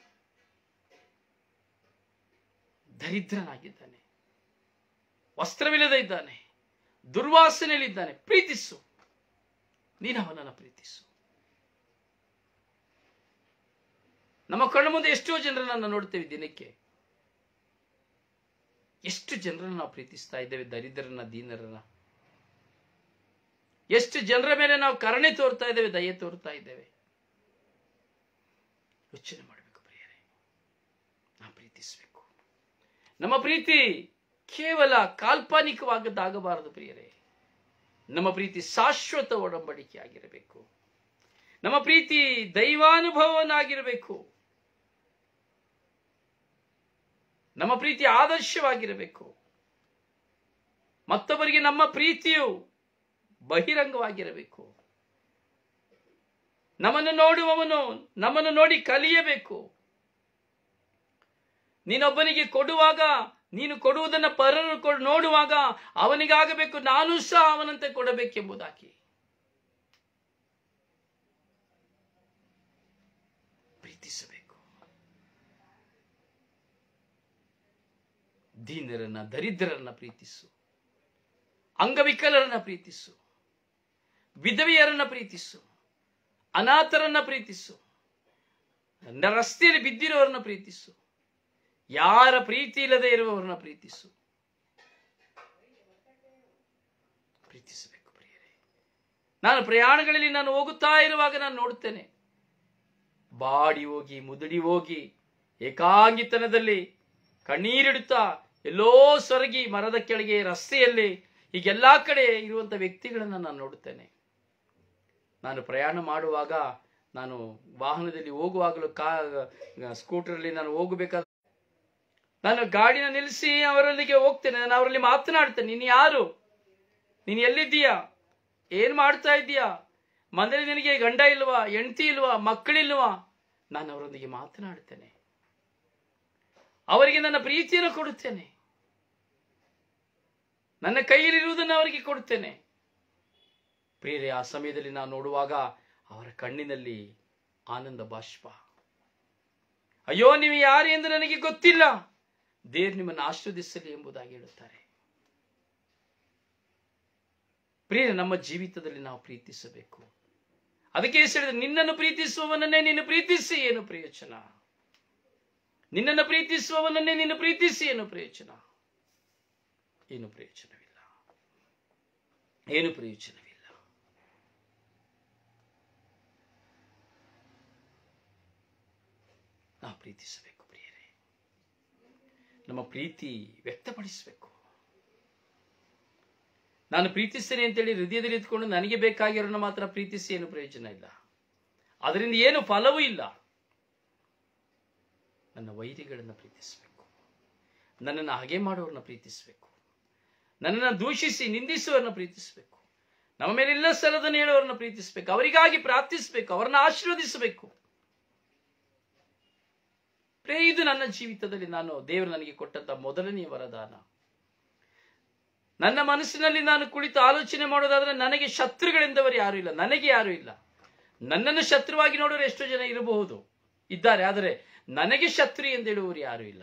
ದರಿದ್ರನಾಗಿದ್ದಾನೆ ವಸ್ತ್ರವಿಲ್ಲದೆ ಇದ್ದಾನೆ ದುರ್ವಾಸನೆಯಲ್ಲಿದ್ದಾನೆ ಪ್ರೀತಿಸು ನೀನು ಅವನನ್ನು ಪ್ರೀತಿಸು ನಮ್ಮ ಕಣ್ಣು ಮುಂದೆ ಎಷ್ಟೋ ಜನರನ್ನ ನೋಡ್ತೇವೆ ದಿನಕ್ಕೆ ಎಷ್ಟು ಜನರನ್ನ ನಾವು ಪ್ರೀತಿಸ್ತಾ ಇದ್ದೇವೆ ದರಿದ್ರರನ್ನ ದೀನರನ್ನ ಎಷ್ಟು ಜನರ ಮೇಲೆ ನಾವು ಕರುಣೆ ತೋರ್ತಾ ಇದ್ದೇವೆ ದಯೆ ತೋರ್ತಾ ಇದ್ದೇವೆ ಯೋಚನೆ ಮಾಡಬೇಕು ಪ್ರಿಯರೇ ನಾವು ಪ್ರೀತಿಸಬೇಕು ನಮ್ಮ ಪ್ರೀತಿ ಕೇವಲ ಕಾಲ್ಪನಿಕವಾಗದಾಗಬಾರದು ಪ್ರಿಯರೇ ನಮ್ಮ ಪ್ರೀತಿ ಶಾಶ್ವತ ಒಡಂಬಡಿಕೆ ಆಗಿರಬೇಕು ನಮ್ಮ ಪ್ರೀತಿ ದೈವಾನುಭವನಾಗಿರಬೇಕು ನಮ್ಮ ಪ್ರೀತಿ ಆದರ್ಶವಾಗಿರಬೇಕು ಮತ್ತೊಬ್ಬರಿಗೆ ನಮ್ಮ ಪ್ರೀತಿಯು ಬಹಿರಂಗವಾಗಿರಬೇಕು ನಮ್ಮನ್ನು ನೋಡುವವನು ನಮ್ಮನ್ನು ನೋಡಿ ಕಲಿಯಬೇಕು ನೀನೊಬ್ಬನಿಗೆ ಕೊಡುವಾಗ ನೀನು ಕೊಡುವುದನ್ನ ಪರರು ಕೊಡ್- ನೋಡುವಾಗ ಅವನಿಗಾಗಬೇಕು ನಾನು ಸಹ ಅವನಂತೆ ಕೊಡಬೇಕೆಂಬುದಾಗಿ ಪ್ರೀತಿಸಬೇಕು ದೀನರನ್ನ ದರಿದ್ರರನ್ನ ಪ್ರೀತಿಸು ಅಂಗವಿಕಲರನ್ನ ಪ್ರೀತಿಸು ವಿಧವೆಯರನ್ನ ಪ್ರೀತಿಸು ಅನಾಥರನ್ನ ಪ್ರೀತಿಸು ನ- ರಸ್ತೆಯಲ್ಲಿ ಬಿದ್ದಿರೋರನ್ನ ಪ್ರೀತಿಸು ಯಾರ ಪ್ರೀತಿ ಇಲ್ಲದೆ ಇರುವವರನ್ನ ಪ್ರೀತಿಸು ಪ್ರೀತಿಸಬೇಕು ಪ್ರಿಯರೇ ನಾನು ಪ್ರಯಾಣಗಳಲ್ಲಿ ನಾನು ಹೋಗುತ್ತಾ ಇರುವಾಗ ನಾನು ನೋಡುತ್ತೇನೆ ಬಾಡಿ ಹೋಗಿ ಮುದುಡಿ ಹೋಗಿ ಏಕಾಂಗಿತನದಲ್ಲಿ ಕಣ್ಣೀರಿಡುತ್ತಾ ಎಲ್ಲೋ ಸೊರಗಿ ಮರದ ಕೆಳಗೆ ರಸ್ತೆಯಲ್ಲಿ ಹೀಗೆಲ್ಲಾ ಕಡೆ ಇರುವಂತ ವ್ಯಕ್ತಿಗಳನ್ನ ನಾನು ನೋಡುತ್ತೇನೆ ನಾನು ಪ್ರಯಾಣ ಮಾಡುವಾಗ ನಾನು ವಾಹನದಲ್ಲಿ ಹೋಗುವಾಗಲೂ ಕಾ ಸ್ಕೂಟರಲ್ಲಿ ನಾನು ಹೋಗಬೇಕಾದ ನಾನು ಗಾಡಿನ ನಿಲ್ಲಿಸಿ ಅವರಲ್ಲಿಗೆ ಹೋಗ್ತೇನೆ ನಾನು ಅವರಲ್ಲಿ ಮಾತನಾಡ್ತೇನೆ ನೀನು ಯಾರು ನೀನು ಎಲ್ಲಿದ್ದೀಯಾ ಏನ್ ಮಾಡ್ತಾ ಇದ್ದೀಯಾ ಮನೇಲಿ ನಿನಗೆ ಗಂಡ ಇಲ್ವಾ ಹೆಂಡತಿ ಇಲ್ವಾ ಮಕ್ಕಳಿಲ್ವಾ ನಾನು ಅವರೊಂದಿಗೆ ಮಾತನಾಡ್ತೇನೆ ಅವರಿಗೆ ನನ್ನ ಪ್ರೀತಿಯನ್ನು ಕೊಡುತ್ತೇನೆ ನನ್ನ ಕೈಯಲ್ಲಿರುವುದನ್ನು ಅವರಿಗೆ ಕೊಡುತ್ತೇನೆ ಪ್ರಿಯರೇ ಆ ಸಮಯದಲ್ಲಿ ನಾನು ನೋಡುವಾಗ ಅವರ ಕಣ್ಣಿನಲ್ಲಿ ಆನಂದ ಬಾಷ್ಪ ಅಯ್ಯೋ ನೀವು ಯಾರು ಎಂದು ನನಗೆ ಗೊತ್ತಿಲ್ಲ ದೇವ್ರು ನಿಮ್ಮನ್ನು ಆಶೀರ್ವದಿಸಲಿ ಎಂಬುದಾಗಿ ಹೇಳುತ್ತಾರೆ ಪ್ರಿಯ ನಮ್ಮ ಜೀವಿತದಲ್ಲಿ ನಾವು ಪ್ರೀತಿಸಬೇಕು ಅದಕ್ಕೆ ಹೇಳಿದ್ರೆ ನಿನ್ನನ್ನು ಪ್ರೀತಿಸುವವನನ್ನೇ ನೀನು ಪ್ರೀತಿಸಿ ಏನು ಪ್ರಯೋಜನ ನಿನ್ನನ್ನು ಪ್ರೀತಿಸುವವನನ್ನೇ ನೀನು ಪ್ರೀತಿಸಿ ಏನು ಪ್ರಯೋಜನ ಏನು ಪ್ರಯೋಜನವಿಲ್ಲ ಏನು ಪ್ರಯೋಜನವಿಲ್ಲ ನಾವು ಪ್ರೀತಿಸಬೇಕು ಪ್ರಿಯರೇ ನಮ್ಮ ಪ್ರೀತಿ ವ್ಯಕ್ತಪಡಿಸಬೇಕು ನಾನು ಪ್ರೀತಿಸ್ತೇನೆ ಅಂತೇಳಿ ಹೃದಯದಲ್ಲಿ ಇದ್ಕೊಂಡು ನನಗೆ ಬೇಕಾಗಿರೋನ ಮಾತ್ರ ಪ್ರೀತಿಸಿ ಏನು ಪ್ರಯೋಜನ ಇಲ್ಲ ಅದರಿಂದ ಏನು ಫಲವೂ ಇಲ್ಲ ನನ್ನ ವೈರಿಗಳನ್ನು ಪ್ರೀತಿಸಬೇಕು ನನ್ನನ್ನು ಹಾಗೆ ಮಾಡೋರನ್ನ ಪ್ರೀತಿಸಬೇಕು ನನ್ನನ್ನು ದೂಷಿಸಿ ನಿಂದಿಸುವವರನ್ನ ಪ್ರೀತಿಸಬೇಕು ನಮ್ಮ ಮೇಲೆ ಇಲ್ಲ ಸ್ಥಳದನ್ನು ಹೇಳುವವರನ್ನ ಪ್ರೀತಿಸಬೇಕು ಅವರಿಗಾಗಿ ಪ್ರಾರ್ಥಿಸಬೇಕು ಅವರನ್ನ ಆಶೀರ್ವದಿಸಬೇಕು ಪ್ರೇ ಇದು ನನ್ನ ಜೀವಿತದಲ್ಲಿ ನಾನು ದೇವರು ನನಗೆ ಕೊಟ್ಟಂತ ಮೊದಲನೆಯ ವರದಾನ ನನ್ನ ಮನಸ್ಸಿನಲ್ಲಿ ನಾನು ಕುಳಿತು ಆಲೋಚನೆ ಮಾಡೋದಾದ್ರೆ ನನಗೆ ಶತ್ರುಗಳೆಂದವರು ಯಾರು ಇಲ್ಲ ನನಗೆ ಯಾರು ಇಲ್ಲ ನನ್ನನ್ನು ಶತ್ರುವಾಗಿ ನೋಡೋರು ಎಷ್ಟೋ ಜನ ಇರಬಹುದು ಇದ್ದಾರೆ ಆದರೆ ನನಗೆ ಶತ್ರು ಎಂದೇಳುವವರು ಯಾರು ಇಲ್ಲ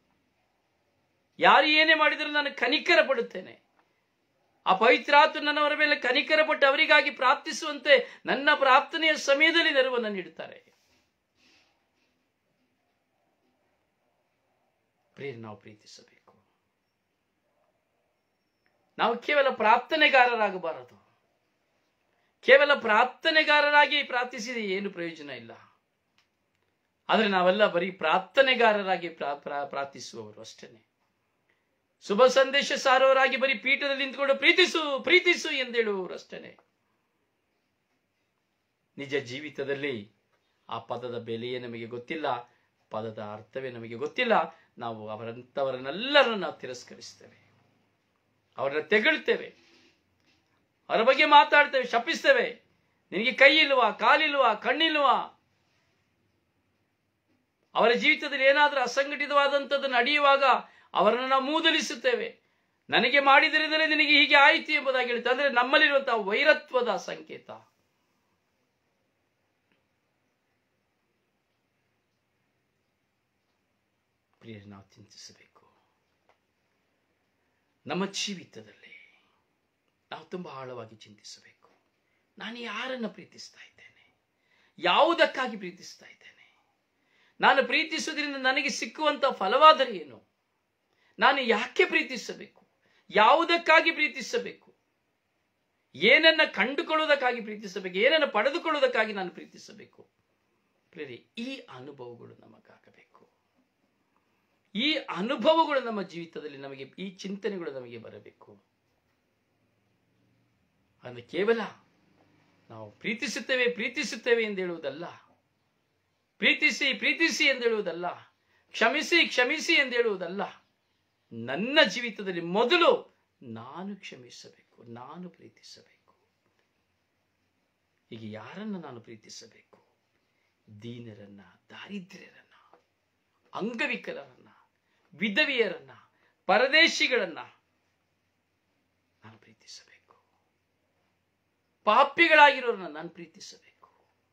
ಯಾರು ಏನೇ ಮಾಡಿದರೂ ನಾನು ಕನಿಕರ ಪಡುತ್ತೇನೆ ಆ ಪವಿತ್ರಾತ್ಮ ನನ್ನವರ ಮೇಲೆ ಕನಿಕರ ಪಟ್ಟು ಅವರಿಗಾಗಿ ಪ್ರಾರ್ಥಿಸುವಂತೆ ನನ್ನ ಪ್ರಾರ್ಥನೆಯ ಸಮಯದಲ್ಲಿ ನೆರವನ್ನು ನೀಡುತ್ತಾರೆ ಪ್ರಿಯ ನಾವು ಪ್ರೀತಿಸಬೇಕು ನಾವು ಕೇವಲ ಪ್ರಾರ್ಥನೆಗಾರರಾಗಬಾರದು ಕೇವಲ ಪ್ರಾರ್ಥನೆಗಾರರಾಗಿ ಪ್ರಾರ್ಥಿಸಿದ ಏನು ಪ್ರಯೋಜನ ಇಲ್ಲ ಆದರೆ ನಾವೆಲ್ಲ ಬರೀ ಪ್ರಾರ್ಥನೆಗಾರರಾಗಿ ಪ್ರಾ- ಪ್ರಾ- ಪ್ರಾರ್ಥಿಸುವವರು ಅಷ್ಟೇನೆ ಶುಭ ಸಂದೇಶ ಸಾರುವವರಾಗಿ ಬರೀ ಪೀಠದಲ್ಲಿ ನಿಂತ್ಕೊಂಡು ಪ್ರೀತಿಸು ಪ್ರೀತಿಸು ಎಂದೇಳುವವರು ಅಷ್ಟೇನೆ ನಿಜ ಜೀವಿತದಲ್ಲಿ ಆ ಪದದ ಬೆಲೆಯೇ ನಮಗೆ ಗೊತ್ತಿಲ್ಲ ಪದದ ಅರ್ಥವೇ ನಮಗೆ ಗೊತ್ತಿಲ್ಲ ನಾವು ಅವರಂತವರನ್ನೆಲ್ಲರನ್ನು ನಾವು ತಿರಸ್ಕರಿಸ್ತೇವೆ ಅವರನ್ನ ತೆಗಳ್ತೇವೆ ಅವರ ಬಗ್ಗೆ ಮಾತಾಡ್ತೇವೆ ಶಪಿಸ್ತೇವೆ ನಿನಗೆ ಕೈ ಇಲ್ವಾ ಕಾಲಿಲ್ವಾ ಕಣ್ಣಿಲ್ವಾ ಅವರ ಜೀವಿತದಲ್ಲಿ ಏನಾದರೂ ಅಸಂಘಟಿತವಾದಂಥದ್ದು ನಡೆಯುವಾಗ ಅವರನ್ನು ನಾವು ಮೂದಲಿಸುತ್ತೇವೆ ನನಗೆ ಮಾಡಿದರಿಂದಲೇ ನಿನಗೆ ಹೀಗೆ ಆಯಿತು ಎಂಬುದಾಗಿ ಹೇಳ್ತಾರೆ ಅಂದ್ರೆ ನಮ್ಮಲ್ಲಿರುವಂತಹ ವೈರತ್ವದ ಸಂಕೇತ ಪ್ರಿಯರು ನಾವು ಚಿಂತಿಸಬೇಕು ನಮ್ಮ ಜೀವಿತದಲ್ಲಿ ನಾವು ತುಂಬಾ ಆಳವಾಗಿ ಚಿಂತಿಸಬೇಕು ನಾನು ಯಾರನ್ನು ಪ್ರೀತಿಸ್ತಾ ಇದ್ದೇನೆ ಯಾವುದಕ್ಕಾಗಿ ಪ್ರೀತಿಸ್ತಾ ಇದ್ದೇನೆ ನಾನು ಪ್ರೀತಿಸುವುದರಿಂದ ನನಗೆ ಸಿಕ್ಕುವಂತ ಫಲವಾದರೆ ಏನು ನಾನು ಯಾಕೆ ಪ್ರೀತಿಸಬೇಕು ಯಾವುದಕ್ಕಾಗಿ ಪ್ರೀತಿಸಬೇಕು ಏನನ್ನ ಕಂಡುಕೊಳ್ಳುವುದಕ್ಕಾಗಿ ಪ್ರೀತಿಸಬೇಕು ಏನನ್ನ ಪಡೆದುಕೊಳ್ಳುವುದಕ್ಕಾಗಿ ನಾನು ಪ್ರೀತಿಸಬೇಕು ಪ್ರೇರಿ ಈ ಅನುಭವಗಳು ನಮಗಾಗಬೇಕು ಈ ಅನುಭವಗಳು ನಮ್ಮ ಜೀವಿತದಲ್ಲಿ ನಮಗೆ ಈ ಚಿಂತನೆಗಳು ನಮಗೆ ಬರಬೇಕು ಅಂದ್ರೆ ಕೇವಲ ನಾವು ಪ್ರೀತಿಸುತ್ತೇವೆ ಪ್ರೀತಿಸುತ್ತೇವೆ ಎಂದು ಹೇಳುವುದಲ್ಲ ಪ್ರೀತಿಸಿ ಪ್ರೀತಿಸಿ ಎಂದು ಹೇಳುವುದಲ್ಲ ಕ್ಷಮಿಸಿ ಕ್ಷಮಿಸಿ ಎಂದು ಹೇಳುವುದಲ್ಲ ನನ್ನ ಜೀವಿತದಲ್ಲಿ ಮೊದಲು ನಾನು ಕ್ಷಮಿಸಬೇಕು ನಾನು ಪ್ರೀತಿಸಬೇಕು ಹೀಗೆ ಯಾರನ್ನ ನಾನು ಪ್ರೀತಿಸಬೇಕು ದೀನರನ್ನ ದಾರಿದ್ರ್ಯರನ್ನ ಅಂಗವಿಕಲರನ್ನ ವಿಧವಿಯರನ್ನ ಪರದೇಶಿಗಳನ್ನ ನಾನು ಪ್ರೀತಿಸಬೇಕು ಪಾಪಿಗಳಾಗಿರೋರನ್ನ ನಾನು ಪ್ರೀತಿಸಬೇಕು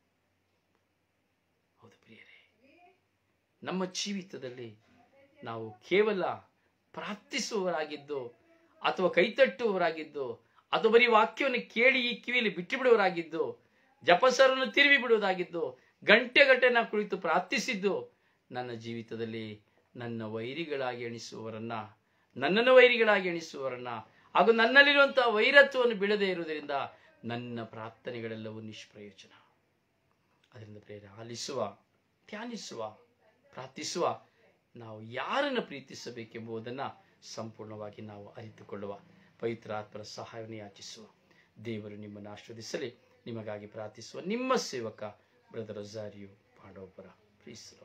ಹೌದು ಪ್ರಿಯರೇ ನಮ್ಮ ಜೀವಿತದಲ್ಲಿ ನಾವು ಕೇವಲ ಪ್ರಾರ್ಥಿಸುವವರಾಗಿದ್ದು ಅಥವಾ ಕೈತಟ್ಟುವವರಾಗಿದ್ದು ಅಥವಾ ಬರೀ ವಾಕ್ಯವನ್ನು ಕೇಳಿ ಈ ಕಿವಿಯಲ್ಲಿ ಬಿಟ್ಟು ಬಿಡುವವರಾಗಿದ್ದು ಜಪಸರನ್ನು ತಿರುವಿ ಬಿಡುವುದಾಗಿದ್ದು ಗಂಟೆ ಗಂಟೆ ನಾವು ಕುಳಿತು ಪ್ರಾರ್ಥಿಸಿದ್ದು ನನ್ನ ಜೀವಿತದಲ್ಲಿ ನನ್ನ ವೈರಿಗಳಾಗಿ ಎಣಿಸುವವರನ್ನ ನನ್ನನ್ನು ವೈರಿಗಳಾಗಿ ಎಣಿಸುವವರನ್ನ ಹಾಗೂ ನನ್ನಲ್ಲಿರುವಂತಹ ವೈರತ್ವವನ್ನು ಬಿಡದೇ ಇರುವುದರಿಂದ ನನ್ನ ಪ್ರಾರ್ಥನೆಗಳೆಲ್ಲವೂ ನಿಷ್ಪ್ರಯೋಜನ ಅದರಿಂದ ಪ್ರೇರ ಆಲಿಸುವ ಧ್ಯಾನಿಸುವ ಪ್ರಾರ್ಥಿಸುವ ನಾವು ಯಾರನ್ನು ಪ್ರೀತಿಸಬೇಕೆಂಬುದನ್ನು ಸಂಪೂರ್ಣವಾಗಿ ನಾವು ಅರಿತುಕೊಳ್ಳುವ ಪವಿತ್ರ ಆತ್ಮರ ಸಹಾಯವನ್ನು ಯಾಚಿಸುವ ದೇವರು ನಿಮ್ಮನ್ನು ಆಶ್ರದಿಸಲಿ ನಿಮಗಾಗಿ ಪ್ರಾರ್ಥಿಸುವ ನಿಮ್ಮ ಸೇವಕ ಬ್ರದರ್ ರೊಜಾರಿಯು ಪಾಂಡವಪುರ ಪ್ರೀಸ್